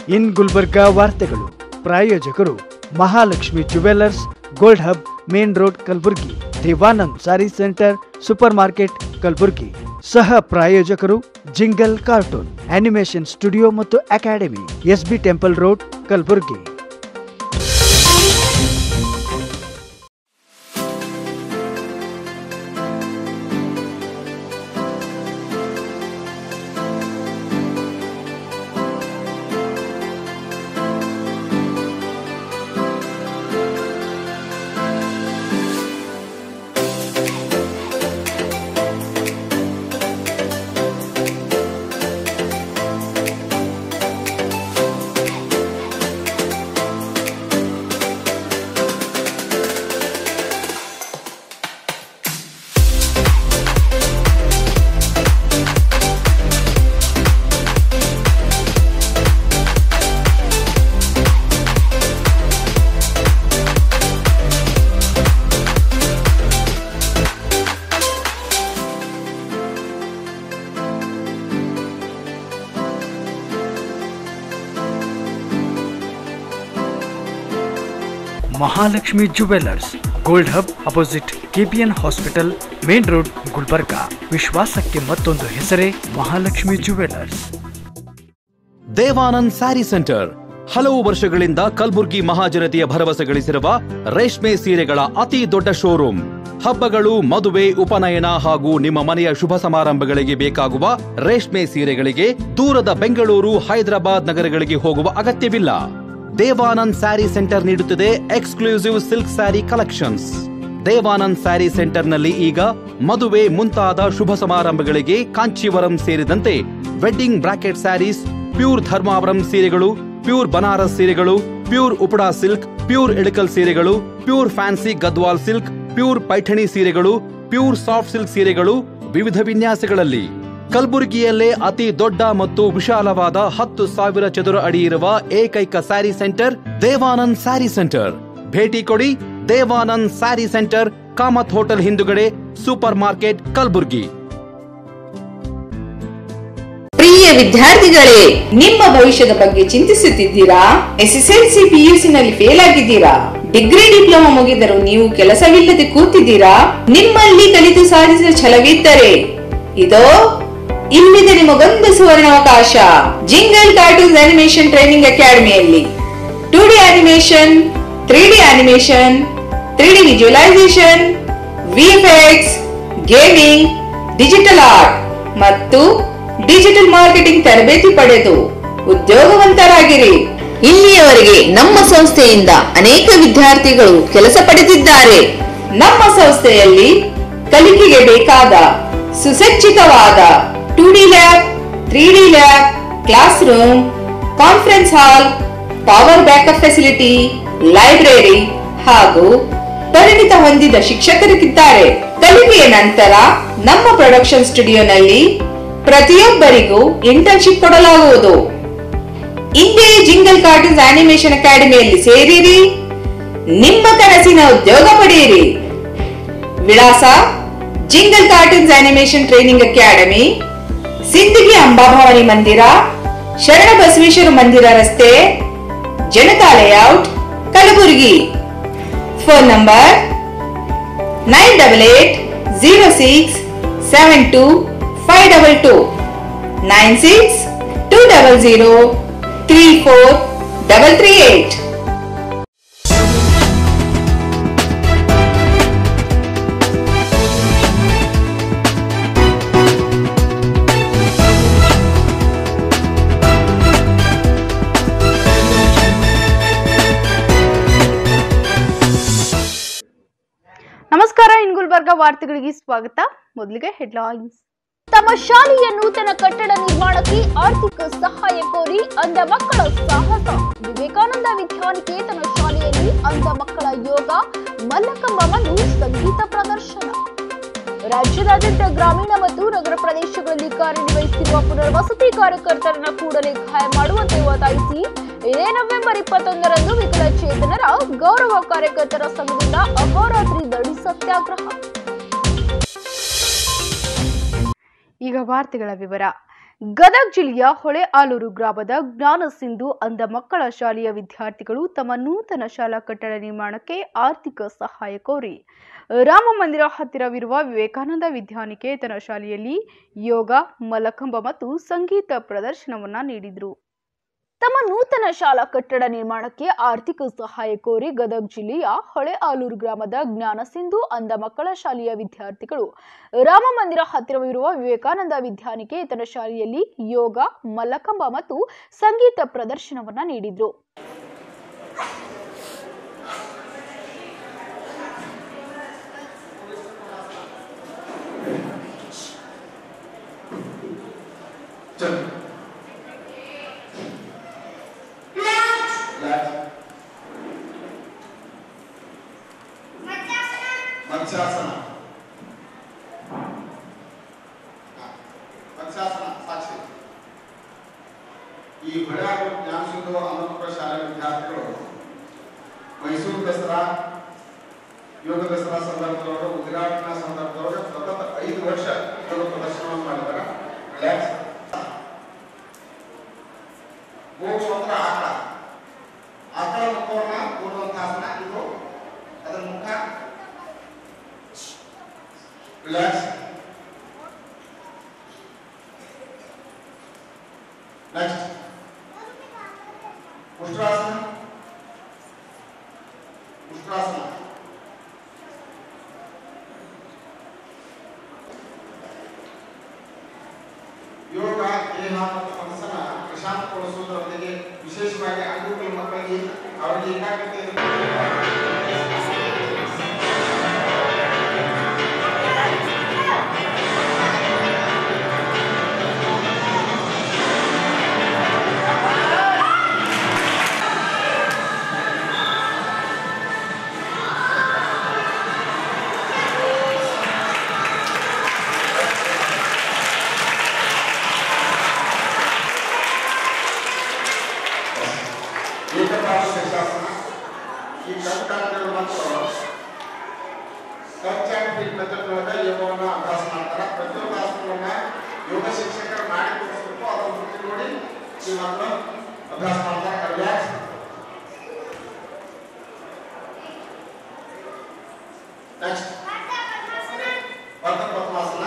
ಇನ್ ಗುಲ್ಬರ್ಗಾ ವಾರ್ತೆಗಳು ಪ್ರಾಯೋಜಕರು Mahalakshmi jewellers gold hub main road Kalaburagi Devanand sari centre super market Kalaburagi ಸಹ ಪ್ರಾಯೋಜಕರು ಜಿಂಗಲ್ ಕಾರ್ಟೂನ್ ಅನಿಮೇಷನ್ ಸ್ಟುಡಿಯೋ ಮತ್ತು academy SB temple road Kalaburagi Mahalakshmi jewellers gold hub opposite KPN hospital main road Gulbarga ವಿಶ್ವಾಸಕ್ಕೆ ಮತ್ತೊಂದು ಹೆಸರೇ ಮಹಾಲಕ್ಷ್ಮಿ ಜುವೆಲ್ಲರ್ಸ್ ದೇವಾನಂದ್ ಸ್ಯಾರಿ ಸೆಂಟರ್ ಹಲವು ವರ್ಷಗಳಿಂದ ಕಲ್ಬುರ್ಗಿ ಮಹಾಜನತೆಯ ಭರವಸೆ ಗಳಿಸಿರುವ ರೇಷ್ಮೆ ಸೀರೆಗಳ ಅತಿ ದೊಡ್ಡ ಶೋರೂಮ್ ಹಬ್ಬಗಳು ಮದುವೆ ಉಪನಯನ ಹಾಗೂ ನಿಮ್ಮ ಮನೆಯ ಶುಭ ಸಮಾರಂಭಗಳಿಗೆ ಬೇಕಾಗುವ ರೇಷ್ಮೆ ಸೀರೆಗಳಿಗೆ ದೂರದ ಬೆಂಗಳೂರು ಹೈದರಾಬಾದ್ ನಗರಗಳಿಗೆ ಹೋಗುವ ಅಗತ್ಯವಿಲ್ಲ ದೇವಾನಂದ್ ಸ್ಯಾರಿ ಸೆಂಟರ್ ನೀಡುತ್ತಿದೆ exclusive silk sari collections Devanand sari ಸೆಂಟರ್ನಲ್ಲಿ ಈಗ ಮದುವೆ ಮುಂತಾದ ಶುಭ ಸಮಾರಂಭಗಳಿಗೆ ಕಾಂಚೀವರಂ ಸೇರಿದಂತೆ wedding bracket saris pure Dharmavaram ಸೀರೆಗಳು ಪ್ಯೂರ್ ಬನಾರಸ್ ಸೀರೆಗಳು pure Uppada silk pure Ilkal ಸೀರೆಗಳು pure fancy Gadwal silk pure Paithani ಸೀರೆಗಳು ಪ್ಯೂರ್ ಸಾಫ್ಟ್ ಸಿಲ್ಕ್ ಸೀರೆಗಳು ವಿವಿಧ ವಿನ್ಯಾಸಗಳಲ್ಲಿ ಕಲಬುರಗಿಯಲ್ಲೇ ಅತಿ ದೊಡ್ಡ ಮತ್ತು ವಿಶಾಲವಾದ ಹತ್ತು ಸಾವಿರ ಚದುರ ಅಡಿ ಇರುವ ಏಕೈಕ ಸ್ಯಾರಿ ಸೆಂಟರ್ ದೇವಾನಂದ್ ಸ್ಯಾರಿ ಸೆಂಟರ್ ಭೇಟಿ ಕೊಡಿ ದೇವಾನಂದ್ ಸ್ಯಾರಿ ಸೆಂಟರ್ ಕಾಮತ್ ಹೋಟೆಲ್ ಹಿಂದುಗಡೆ ಸೂಪರ್ ಮಾರ್ಕೆಟ್ ಕಲಬುರ್ಗಿ ಪ್ರಿಯ ವಿದ್ಯಾರ್ಥಿಗಳೇ ನಿಮ್ಮ ಭವಿಷ್ಯದ ಬಗ್ಗೆ ಚಿಂತಿಸುತ್ತಿದ್ದೀರಾ ಎಸ್ಎಸ್ಎಲ್ಸಿ ಪಿಯುಸಿ ನಲ್ಲಿ ಫೇಲ್ ಆಗಿದ್ದೀರಾ ಡಿಗ್ರಿ ಡಿಪ್ಲೊಮಾ ಮುಗಿದರೂ ನೀವು ಕೆಲಸವಿಲ್ಲದೆ ಕೂತಿದ್ದೀರಾ ನಿಮ್ಮಲ್ಲಿ ಕಲಿತು ಸಾಧಿಸಿದ ಛಲವಿದ್ದರೆ ಇದೋ ಇಲ್ಲಿದೆ ನಿಮಗೊಂದು ಸುವರ್ಣಾವಕಾಶ ಜಿಂಗಲ್ ಕಾರ್ಟೂನ್ಸ್ ಅನಿಮೇಷನ್ ಟ್ರೈನಿಂಗ್ ಅಕಾಡೆಮಿಯಲ್ಲಿ two D animation three D animation three D visualisation VFX gaming digital art ಮತ್ತು ಡಿಜಿಟಲ್ ಮಾರ್ಕೆಟಿಂಗ್ ತರಬೇತಿ ಪಡೆದು ಉದ್ಯೋಗವಂತರಾಗಿರಿ ಇಲ್ಲಿಯವರೆಗೆ ನಮ್ಮ ಸಂಸ್ಥೆಯಿಂದ ಅನೇಕ ವಿದ್ಯಾರ್ಥಿಗಳು ಕೆಲಸ ಪಡೆದಿದ್ದಾರೆ ನಮ್ಮ ಸಂಸ್ಥೆಯಲ್ಲಿ ಕಲಿಕೆಗೆ ಬೇಕಾದ ಸುಸಜ್ಜಿತವಾದ two D lab three D lab class room conference hall power backup facility library ಹಾಗೂ ಪರಿಣಿತ ಹೊಂದಿದ ಶಿಕ್ಷಕರಿದ್ದಾರೆ ಕಲಿಕೆಯ ನಂತರ ನಮ್ಮ ಪ್ರೊಡಕ್ಷನ್ ಸ್ಟುಡಿಯೋನಲ್ಲಿ ಪ್ರತಿಯೊಬ್ಬರಿಗೂ ಇಂಟರ್ನ್ಶಿಪ್ ಕೊಡಲಾಗುವುದು ಇಂದೇ ಜಿಂಗಲ್ ಕಾರ್ಟೂನ್ಸ್ ಅನಿಮೇಷನ್ ಅಕಾಡೆಮಿಯಲ್ಲಿ ಸೇರಿರಿ ನಿಮ್ಮ ಕನಸಿನ ಉದ್ಯೋಗ ಪಡೆಯಿರಿ ವಿಳಾಸ jingle cartoons animation training academy Sindagi Ambabhavani ಮಂದಿರ ಶರಣ ಬಸವೇಶ್ವರ ಮಂದಿರ ರಸ್ತೆ Janata layout Kalaburagi phone number nine double eight zero six seven two five double two nine six two double zero three four double three eight ನಮಸ್ಕಾರ ಇನ್ ಗುಲ್ಬರ್ಗ ವಾರ್ತೆಗಳಿಗೆ ಸ್ವಾಗತ ಮೊದಲಿಗೆ ಹೆಡ್ಲೈನ್ಸ್ ತಮ್ಮ ಶಾಲೆಯ ನೂತನ ಕಟ್ಟಡ ನಿರ್ಮಾಣಕ್ಕೆ ಆರ್ಥಿಕ ಸಹಾಯ ಕೋರಿ ಅಂಧ ಮಕ್ಕಳ ಸಾಹಸ ವಿವೇಕಾನಂದ ವಿದ್ಯಾನಿಕೇತನ ಶಾಲೆಯಲ್ಲಿ ಅಂಧ ಮಕ್ಕಳ ಯೋಗ ಮಲ್ಲಕಂಬ ಮತ್ತು ಸಂಗೀತ ಪ್ರದರ್ಶನ ರಾಜ್ಯದಾದ್ಯಂತ ಗ್ರಾಮೀಣ ಮತ್ತು ನಗರ ಪ್ರದೇಶಗಳಲ್ಲಿ ಕಾರ್ಯನಿರ್ವಹಿಸುತ್ತಿರುವ ಪುನರ್ವಸತಿ ಕಾರ್ಯಕರ್ತರನ್ನ ಕೂಡಲೇ ಗಾಯ ಮಾಡುವಂತೆ ಒತ್ತಾಯಿಸಿ ಇದೇ ನವೆಂಬರ್ ಇಪ್ಪತ್ತೊಂದರಂದು ವಿಕಲಚೇತನರ ಗೌರವ ಕಾರ್ಯಕರ್ತರ ಸಂಘದಿಂದ ಅಹೋರಾತ್ರಿ ದಡಿ ಸತ್ಯಾಗ್ರಹ ಈಗ ವಾರ್ತೆಗಳ ವಿವರ ಗದಗ ಜಿಲ್ಲೆಯ ಹೊಳೆ ಆಲೂರು ಗ್ರಾಮದ ಜ್ಞಾನ ಸಿಂಧು ಅಂಧ ಮಕ್ಕಳ ಶಾಲೆಯ ವಿದ್ಯಾರ್ಥಿಗಳು ತಮ್ಮ ನೂತನ ಶಾಲಾ ಕಟ್ಟಡ ನಿರ್ಮಾಣಕ್ಕೆ ಆರ್ಥಿಕ ಸಹಾಯ ಕೋರಿ ರಾಮ ಮಂದಿರ ಹತ್ತಿರವಿರುವ ವಿವೇಕಾನಂದ ವಿದ್ಯಾನಿಕೇತನ ಶಾಲೆಯಲ್ಲಿ ಯೋಗ ಮಲ್ಲಕಂಬ ಮತ್ತು ಸಂಗೀತ ಪ್ರದರ್ಶನವನ್ನ ನೀಡಿದರು ತಮ್ಮ ನೂತನ ಶಾಲಾ ಕಟ್ಟಡ ನಿರ್ಮಾಣಕ್ಕೆ ಆರ್ಥಿಕ ಸಹಾಯ ಕೋರಿ ಗದಗ ಜಿಲ್ಲೆಯ ಹೊಳೆ ಆಲೂರು ಗ್ರಾಮದ ಜ್ಞಾನ ಸಿಂಧು ಅಂಧ ಮಕ್ಕಳ ಶಾಲೆಯ ವಿದ್ಯಾರ್ಥಿಗಳು ರಾಮ ಮಂದಿರ ಹತ್ತಿರವಿರುವ ವಿವೇಕಾನಂದ ವಿದ್ಯಾನಿಕೇತನ ಶಾಲೆಯಲ್ಲಿ ಯೋಗ ಮಲ್ಲಕಂಬ ಮತ್ತು ಸಂಗೀತ ಪ್ರದರ್ಶನವನ್ನ ನೀಡಿದ್ರು ಮತ್ಸ್ಯಾಸನ ಮತ್ಸ್ಯಾಸನ ಸಾಕ್ಷಿ ಈ ಹೊಳೆಯಾರು ಜ್ಞಾನಸಿಂಧು ಅನ್ನಪುರ ಶಾಲೆ ವಿದ್ಯಾರ್ಥಿಗಳು ಮೈಸೂರು ದಸರಾ ಯೋಗ ದಸರಾ ಸಂದರ್ಭದೊಳಗೆ ಉದ್ಘಾಟನಾ ಸಂದರ್ಭದೊಳಗೆ ಸತತ ಐದು ವರ್ಷ ಯೋಗ ಪ್ರದರ್ಶನವನ್ನು ಮಾಡಿದ್ದಾರೆ ರಿಲ್ಯಾಕ್ಸ್ ಗೋವು ಅಂದ್ರೆ ಆಕಳ ಆಕಳ ಮುಖವನ್ನ ಕೂಡುವಂತ ಆಸನ ಇದು ಅದರ ಮುಖ ರಿಲ್ಯಾಕ್ಸ್ ನೆಕ್ಸ್ಟ್ ಉಷ್ಟ್ರಾಸನ ಉಷ್ಟ್ರಾಸನ ಯೋಗ ದೇಹ ಮತ್ತು ಮನಸ್ಸನ್ನ ಪ್ರಶಾಂತಗೊಳಿಸುವುದರೊಂದಿಗೆ ವಿಶೇಷವಾಗಿ ಅಂಗವಿಕಲ ಮಕ್ಕಳಿಗೆ ಅವರಿಗೆ ಏಕಾಗ್ರತೆ ಏಕಪಾದ ಶೀರ್ಷಾಸನ ಈ ಕರ್ಕಾಟಕಗಳು ಮಕ್ಕಳು ಕಲ್ಚರ್ ಫೀಟ್ ಮೆಥಡ್ ಒಳಗೆ ಯೋಗವನ್ನ ಅಭ್ಯಾಸ ಮಾಡ್ತಾರೆ ಪ್ರತಿಯೊಂದು ಆಸನಗಳನ್ನ ಯೋಗ ಶಿಕ್ಷಕರು ಮಾಡಿ ತೋರಿಸ್ಬೇಕು ಅದರ ಮುಂದೆ ನೋಡಿ ಈ ಮಕ್ಕಳು ಅಭ್ಯಾಸ ಮಾಡ್ತಾರೆ ರಿಲ್ಯಾಕ್ಸ್ ನೆಕ್ಸ್ಟ್ ವರ್ಧ ಪದ್ಮಾಸನ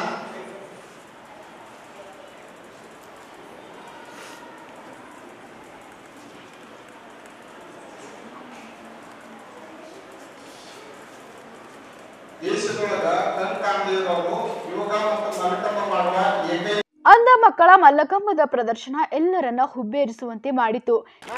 ದೇಶದೊಳಗ ಕಣ್ ಕಾಣದಿರೋರು ಯೋಗ ಮತ್ತು ಮಲಕಂಬ ಮಾಡುವ ಏಕೈಕ ಅಂಧ ಮಕ್ಕಳ ಮಲ್ಲಕಂಬದ ಪ್ರದರ್ಶನ ಎಲ್ಲರನ್ನ ಹುಬ್ಬೇರಿಸುವಂತೆ ಮಾಡಿತು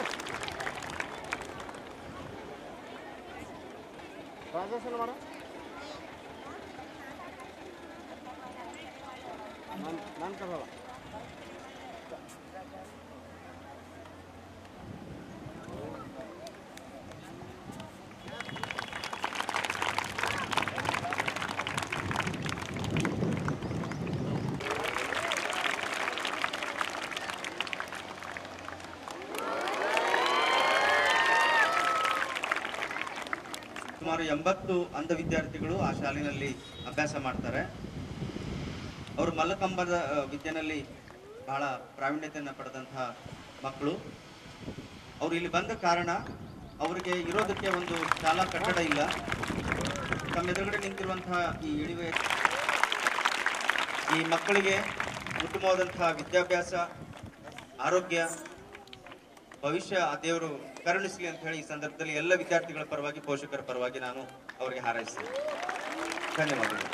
ಸುಮಾರು ಎಂಬತ್ತು ಅಂಧ ವಿದ್ಯಾರ್ಥಿಗಳು ಆ ಶಾಲೆಯಲ್ಲಿ ಅಭ್ಯಾಸ ಮಾಡ್ತಾರೆ ಅವರು ಮಲ್ಲಕಂಬದ ಆ, ವಿದ್ಯೆನಲ್ಲಿ ಬಹಳ ಪ್ರಾವೀಣ್ಯತೆಯನ್ನು ಪಡೆದಂತಹ ಮಕ್ಕಳು ಅವರು ಇಲ್ಲಿ ಬಂದ ಕಾರಣ ಅವರಿಗೆ ಇರೋದಕ್ಕೆ ಒಂದು ಶಾಲಾ ಕಟ್ಟಡ ಇಲ್ಲ ತಮ್ಮ ಎದುರುಗಡೆ ನಿಂತಿರುವಂತಹ ಈ ಇಳಿವೆ ಈ ಮಕ್ಕಳಿಗೆ ಉತ್ತಮವಾದಂತಹ ವಿದ್ಯಾಭ್ಯಾಸ ಆರೋಗ್ಯ ಭವಿಷ್ಯ ಆ ದೇವರು ಕರುಣಿಸಲಿ ಅಂತ ಹೇಳಿ ಈ ಸಂದರ್ಭದಲ್ಲಿ ಎಲ್ಲ ವಿದ್ಯಾರ್ಥಿಗಳ ಪರವಾಗಿ ಪೋಷಕರ ಪರವಾಗಿ ನಾನು ಅವರಿಗೆ ಹಾರೈಸ್ತೇನೆ ಧನ್ಯವಾದಗಳು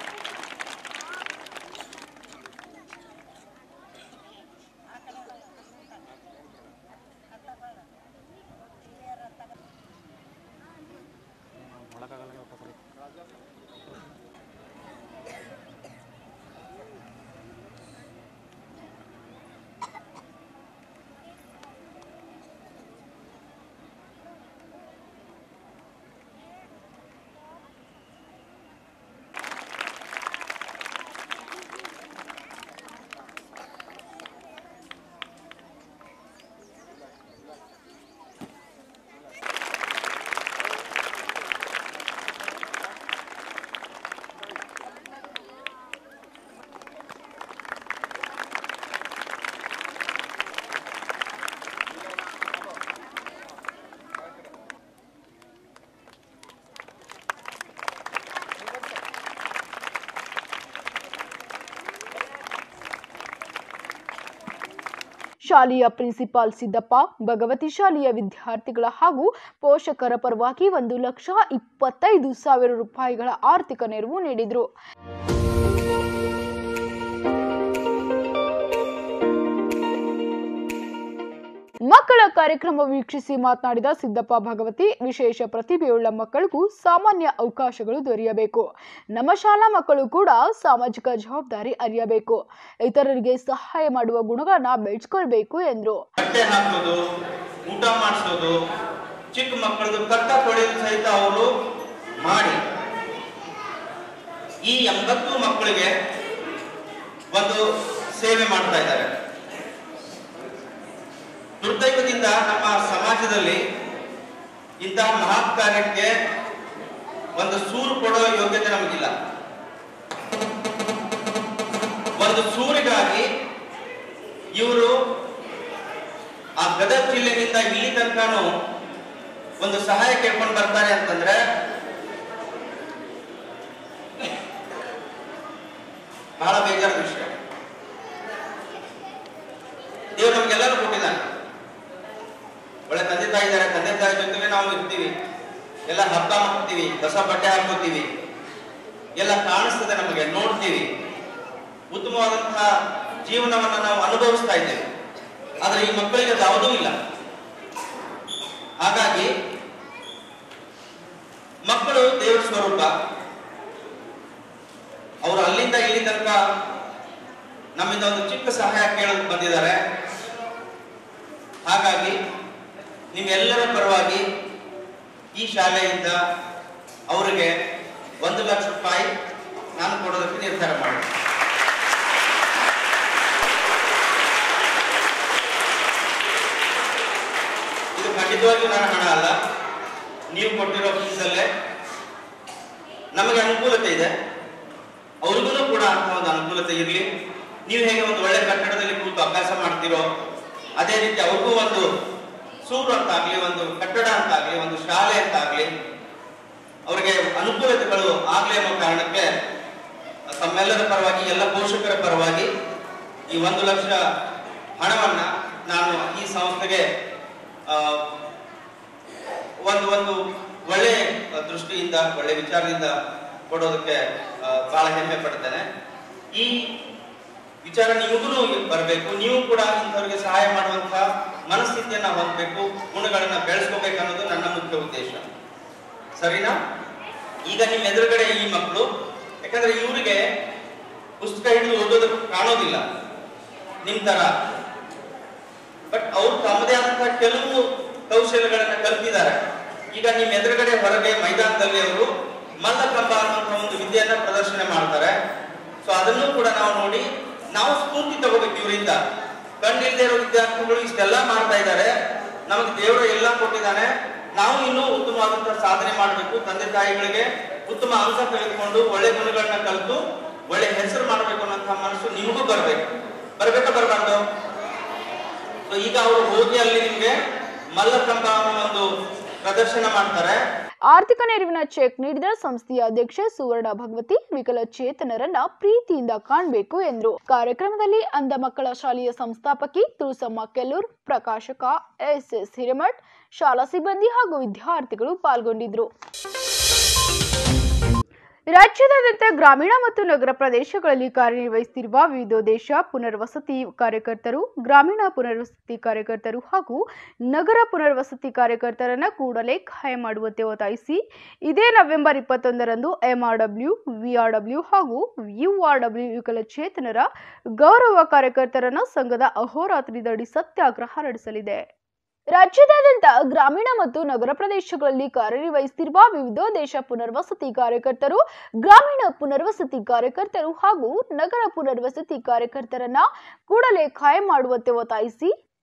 ಶಾಲೆಯ ಪ್ರಿನ್ಸಿಪಾಲ್ ಸಿದ್ದಪ್ಪ ಭಗವತಿ ಶಾಲೆಯ ವಿದ್ಯಾರ್ಥಿಗಳ ಹಾಗೂ ಪೋಷಕರ ಪರವಾಗಿ ಒಂದು ಲಕ್ಷ ಇಪ್ಪತ್ತೈದು ಸಾವಿರ ರೂಪಾಯಿಗಳ ಆರ್ಥಿಕ ನೆರವು ನೀಡಿದರು ಮಕ್ಕಳ ಕಾರ್ಯಕ್ರಮ ವೀಕ್ಷಿಸಿ ಮಾತನಾಡಿದ ಸಿದ್ದಪ್ಪ ಭಗವತಿ ವಿಶೇಷ ಪ್ರತಿಭೆಯುಳ್ಳ ಮಕ್ಕಳಿಗೂ ಸಾಮಾನ್ಯ ಅವಕಾಶಗಳು ದೊರೆಯಬೇಕು ನಮ್ಮ ಶಾಲಾ ಮಕ್ಕಳು ಕೂಡ ಸಾಮಾಜಿಕ ಜವಾಬ್ದಾರಿ ಅರಿಯಬೇಕು ಇತರರಿಗೆ ಸಹಾಯ ಮಾಡುವ ಗುಣಗಳನ್ನ ಬೆಳೆಸ್ಕೊಳ್ಬೇಕು ಎಂದರು ಬಟ್ಟೆ ಹಾಕೋದು ಊಟ ಮಾಡಿಸೋದು ಚಿಕ್ಕ ಮಕ್ಕಳದು ಕತ್ತ ತೊಳೆಯೋದು ಸಹಿತ ಅವರು ಮಾಡಿ ಈ ಎಂಬತ್ತು ಮಕ್ಕಳಿಗೆ ಒಂದು ಸೇವೆ ಮಾಡ್ತಾ ಇದ್ದಾರೆ ದುರ್ದೈವದಿಂದ ನಮ್ಮ ಸಮಾಜದಲ್ಲಿ ಇಂತಹ ಮಹತ್ ಕಾರ್ಯಕ್ಕೆ ಒಂದು ಸೂರು ಕೊಡೋ ಯೋಗ್ಯತೆ ನಮಗಿಲ್ಲ ಒಂದು ಸೂರಿಗಾಗಿ ಇವರು ಆ ಗದಗ ಜಿಲ್ಲೆಯಿಂದ ಇಲ್ಲಿ ತನಕನೂ ಒಂದು ಸಹಾಯ ಕೇಳ್ಕೊಂಡು ಬರ್ತಾರೆ ಅಂತಂದ್ರೆ ಬಹಳ ಬೇಜಾರ ವಿಷಯ ದೇವರು ನಮ್ಗೆಲ್ಲರೂ ಕೊಟ್ಟಿದ್ದಾನೆ ಒಳ್ಳೆ ತಂದೆ ತಾಯಿ ಇದ್ದಾರೆ ತಂದೆ ತಾಯಿ ಜೊತೆಗೆ ನಾವು ಇರ್ತೀವಿ ಎಲ್ಲ ಹಬ್ಬ ಮಾಡ್ತೀವಿ ಹೊಸ ಬಟ್ಟೆ ಹಾಕೋತೀವಿ ಎಲ್ಲ ಕಾಣಿಸ್ತದೆ ನಮಗೆ ನೋಡ್ತೀವಿ ಉತ್ತಮವಾದಂತಹ ಜೀವನವನ್ನ ನಾವು ಅನುಭವಿಸ್ತಾ ಇದ್ದೇವೆ ಆದ್ರೆ ಈ ಮಕ್ಕಳಿಗೆ ಅದು ಯಾವುದೂ ಇಲ್ಲ ಹಾಗಾಗಿ ಮಕ್ಕಳು ದೇವರ ಸ್ವರೂಪ ಅವರು ಅಲ್ಲಿಂದ ಇಲ್ಲಿ ತನಕ ನಮ್ಮಿಂದ ಒಂದು ಚಿಕ್ಕ ಸಹಾಯ ಕೇಳಲು ಬಂದಿದ್ದಾರೆ ಹಾಗಾಗಿ ನಿಮ್ಮೆಲ್ಲರ ಪರವಾಗಿ ಈ ಶಾಲೆಯಿಂದ ಅವರಿಗೆ ಒಂದು ಲಕ್ಷ ರೂಪಾಯಿ ನಾನು ಕೊಡೋದಕ್ಕೆ ನಿರ್ಧಾರ ಮಾಡಿದೆ ಇದು ಖಂಡಿತವಾಗಿಯೂ ನನ್ನ ಹಣ ಅಲ್ಲ ನೀವು ಕೊಟ್ಟಿರೋ ಫೀಸಲ್ಲೇ ನಮಗೆ ಅನುಕೂಲತೆ ಇದೆ ಅವ್ರಿಗೂ ಕೂಡ ಅಂತ ಒಂದು ಅನುಕೂಲತೆ ಇರಲಿ ನೀವು ಹೇಗೆ ಒಂದು ಒಳ್ಳೆ ಕಟ್ಟಡದಲ್ಲಿ ಕೂತು ಅಭ್ಯಾಸ ಮಾಡ್ತೀರೋ ಅದೇ ರೀತಿ ಅವ್ರಿಗೂ ಒಂದು ಸೂರು ಅಂತಾಗ್ಲಿ ಒಂದು ಕಟ್ಟಡ ಅಂತಾಗ್ಲಿ ಒಂದು ಶಾಲೆ ಅಂತಾಗ್ಲಿ ಅವರಿಗೆ ಅನುಕೂಲತೆಗಳು ಆಗ್ಲಿ ಅನ್ನೋ ಕಾರಣಕ್ಕೆ ತಮ್ಮೆಲ್ಲರ ಪರವಾಗಿ ಎಲ್ಲ ಪೋಷಕರ ಪರವಾಗಿ ಈ ಒಂದು ಲಕ್ಷ ಹಣವನ್ನ ನಾನು ಈ ಸಂಸ್ಥೆಗೆ ಆ, ಒಂದು ಒಂದು ಒಳ್ಳೆ ದೃಷ್ಟಿಯಿಂದ ಒಳ್ಳೆ ವಿಚಾರದಿಂದ ಕೊಡೋದಕ್ಕೆ ಆ, ಬಹಳ ಹೆಮ್ಮೆ ಪಡ್ತೇನೆ ಈ ವಿಚಾರ ನಿಮಗೂ ಬರಬೇಕು ನೀವು ಕೂಡ ಇಂಥವ್ರಿಗೆ ಸಹಾಯ ಮಾಡುವಂತಹ ಮನಸ್ಥಿತಿಯನ್ನ ಹೊಂದಬೇಕು ಗುಣಗಳನ್ನ ಬೆಳೆಸ್ಕೋಬೇಕು ಅನ್ನೋದು ನನ್ನ ಮುಖ್ಯ ಉದ್ದೇಶ ಸರಿನಾ ಈಗ ನಿಮ್ಮ ಎದುರುಗಡೆ ಈ ಮಕ್ಕಳು ಯಾಕಂದ್ರೆ ಇವರಿಗೆ ಪುಸ್ತಕ ಹಿಡಿದು ಓದೋದಕ್ಕೆ ಕಾಣೋದಿಲ್ಲ ನಿಮ್ ತರ ಬಟ್ ಅವ್ರು ತಮ್ಮದೇ ಆದಂತಹ ಕೆಲವು ಕೌಶಲ್ಯಗಳನ್ನ ಕಲ್ತಿದ್ದಾರೆ ಈಗ ನಿಮ್ ಎದುರುಗಡೆ ಹೊರಗೆ ಮೈದಾನದಲ್ಲಿ ಅವರು ಮಲ್ಲಕಂಬ ಅನ್ನುವಂತಹ ಒಂದು ವಿದ್ಯೆಯನ್ನ ಪ್ರದರ್ಶನ ಮಾಡ್ತಾರೆ ಸೊ ಅದನ್ನು ಕೂಡ ನಾವು ನೋಡಿ ನಾವು ಸ್ಫೂರ್ತಿ ತಗೋಬೇಕು ಇವರಿಂದ ಕಣ್ಣಿಲ್ದೇ ಇರೋ ವಿದ್ಯಾರ್ಥಿಗಳು ಇಷ್ಟೆಲ್ಲ ಮಾಡ್ತಾ ಇದ್ದಾರೆ ನಮಗೆ ದೇವರು ಎಲ್ಲ ಕೊಟ್ಟಿದ್ದಾನೆ ನಾವು ಇನ್ನೂ ಉತ್ತಮವಾದಂತಹ ಸಾಧನೆ ಮಾಡಬೇಕು ತಂದೆ ತಾಯಿಗಳಿಗೆ ಉತ್ತಮ ಅಂಕ ತೆಗೆದುಕೊಂಡು ಒಳ್ಳೆ ಗುಣಗಳನ್ನ ಕಲಿತು ಒಳ್ಳೆ ಹೆಸರು ಮಾಡಬೇಕು ಅನ್ನೋಂತಹ ಮನಸ್ಸು ನಿಮಗೂ ಬರ್ಬೇಕು ಬರ್ಬೇಕಾ ಬರಬಾರ್ದು ಸೊ ಈಗ ಅವರು ಹೋಗಿ ಅಲ್ಲಿ ನಿಮ್ಗೆ ಮಲ್ಲಕಂಬ ಅನ್ನೋ ಒಂದು ಪ್ರದರ್ಶನ ಮಾಡ್ತಾರೆ ಆರ್ಥಿಕ ನೆರವಿನ ಚೆಕ್ ನೀಡಿದ ಸಂಸ್ಥೆಯ ಅಧ್ಯಕ್ಷೆ ಸುವರ್ಣ ಭಗವತಿ ವಿಕಲಚೇತನರನ್ನ ಪ್ರೀತಿಯಿಂದ ಕಾಣಬೇಕು ಎಂದರು ಕಾರ್ಯಕ್ರಮದಲ್ಲಿ ಅಂಧ ಮಕ್ಕಳ ಶಾಲೆಯ ಸಂಸ್ಥಾಪಕಿ ತುಳಸಮ್ಮ ಕೆಲ್ಲೂರ್ ಪ್ರಕಾಶಕ ಎಸ್ ಎಸ್ ಹಿರೇಮಠ್ ಶಾಲಾ ಸಿಬ್ಬಂದಿ ಹಾಗೂ ವಿದ್ಯಾರ್ಥಿಗಳು ಪಾಲ್ಗೊಂಡಿದ್ರು ರಾಜ್ಯದಾದ್ಯಂತ ಗ್ರಾಮೀಣ ಮತ್ತು ನಗರ ಪ್ರದೇಶಗಳಲ್ಲಿ ಕಾರ್ಯನಿರ್ವಹಿಸುತ್ತಿರುವ ವಿವಿಧೋದ್ದೇಶ ಪುನರ್ವಸತಿ ಕಾರ್ಯಕರ್ತರು ಗ್ರಾಮೀಣ ಪುನರ್ವಸತಿ ಕಾರ್ಯಕರ್ತರು ಹಾಗೂ ನಗರ ಪುನರ್ವಸತಿ ಕಾರ್ಯಕರ್ತರನ್ನ ಕೂಡಲೇ ಖಾಯ ಮಾಡುವಂತೆ ಒತ್ತಾಯಿಸಿ ಇದೇ ನವೆಂಬರ್ ಇಪ್ಪತ್ತೊಂದರಂದು ಎಂಆರ್ಡಬ್ಲ್ಯೂ ವಿಆರ್ಡಬ್ಲ್ಯೂ ಹಾಗೂ ಯುಆರ್ಡಬ್ಲ್ಯೂ ವಿಕಲಚೇತನರ ಗೌರವ ಕಾರ್ಯಕರ್ತರನ್ನ ಸಂಘದ ಅಹೋರಾತ್ರಿ ದಡಿ ಸತ್ಯಾಗ್ರಹ ನಡೆಸಲಿದೆ ರಾಜ್ಯದಾದ್ಯಂತ ಗ್ರಾಮೀಣ ಮತ್ತು ನಗರ ಪ್ರದೇಶಗಳಲ್ಲಿ ಕಾರ್ಯನಿರ್ವಹಿಸುತ್ತಿರುವ ವಿವಿಧೋದ್ದೇಶ ಪುನರ್ವಸತಿ ಕಾರ್ಯಕರ್ತರು ಗ್ರಾಮೀಣ ಪುನರ್ವಸತಿ ಕಾರ್ಯಕರ್ತರು ಹಾಗೂ ನಗರ ಪುನರ್ವಸತಿ ಕಾರ್ಯಕರ್ತರನ್ನ ಕೂಡಲೇ ಖಾಯಂ ಮಾಡುವಂತೆ ಒತ್ತಾಯಿಸಿ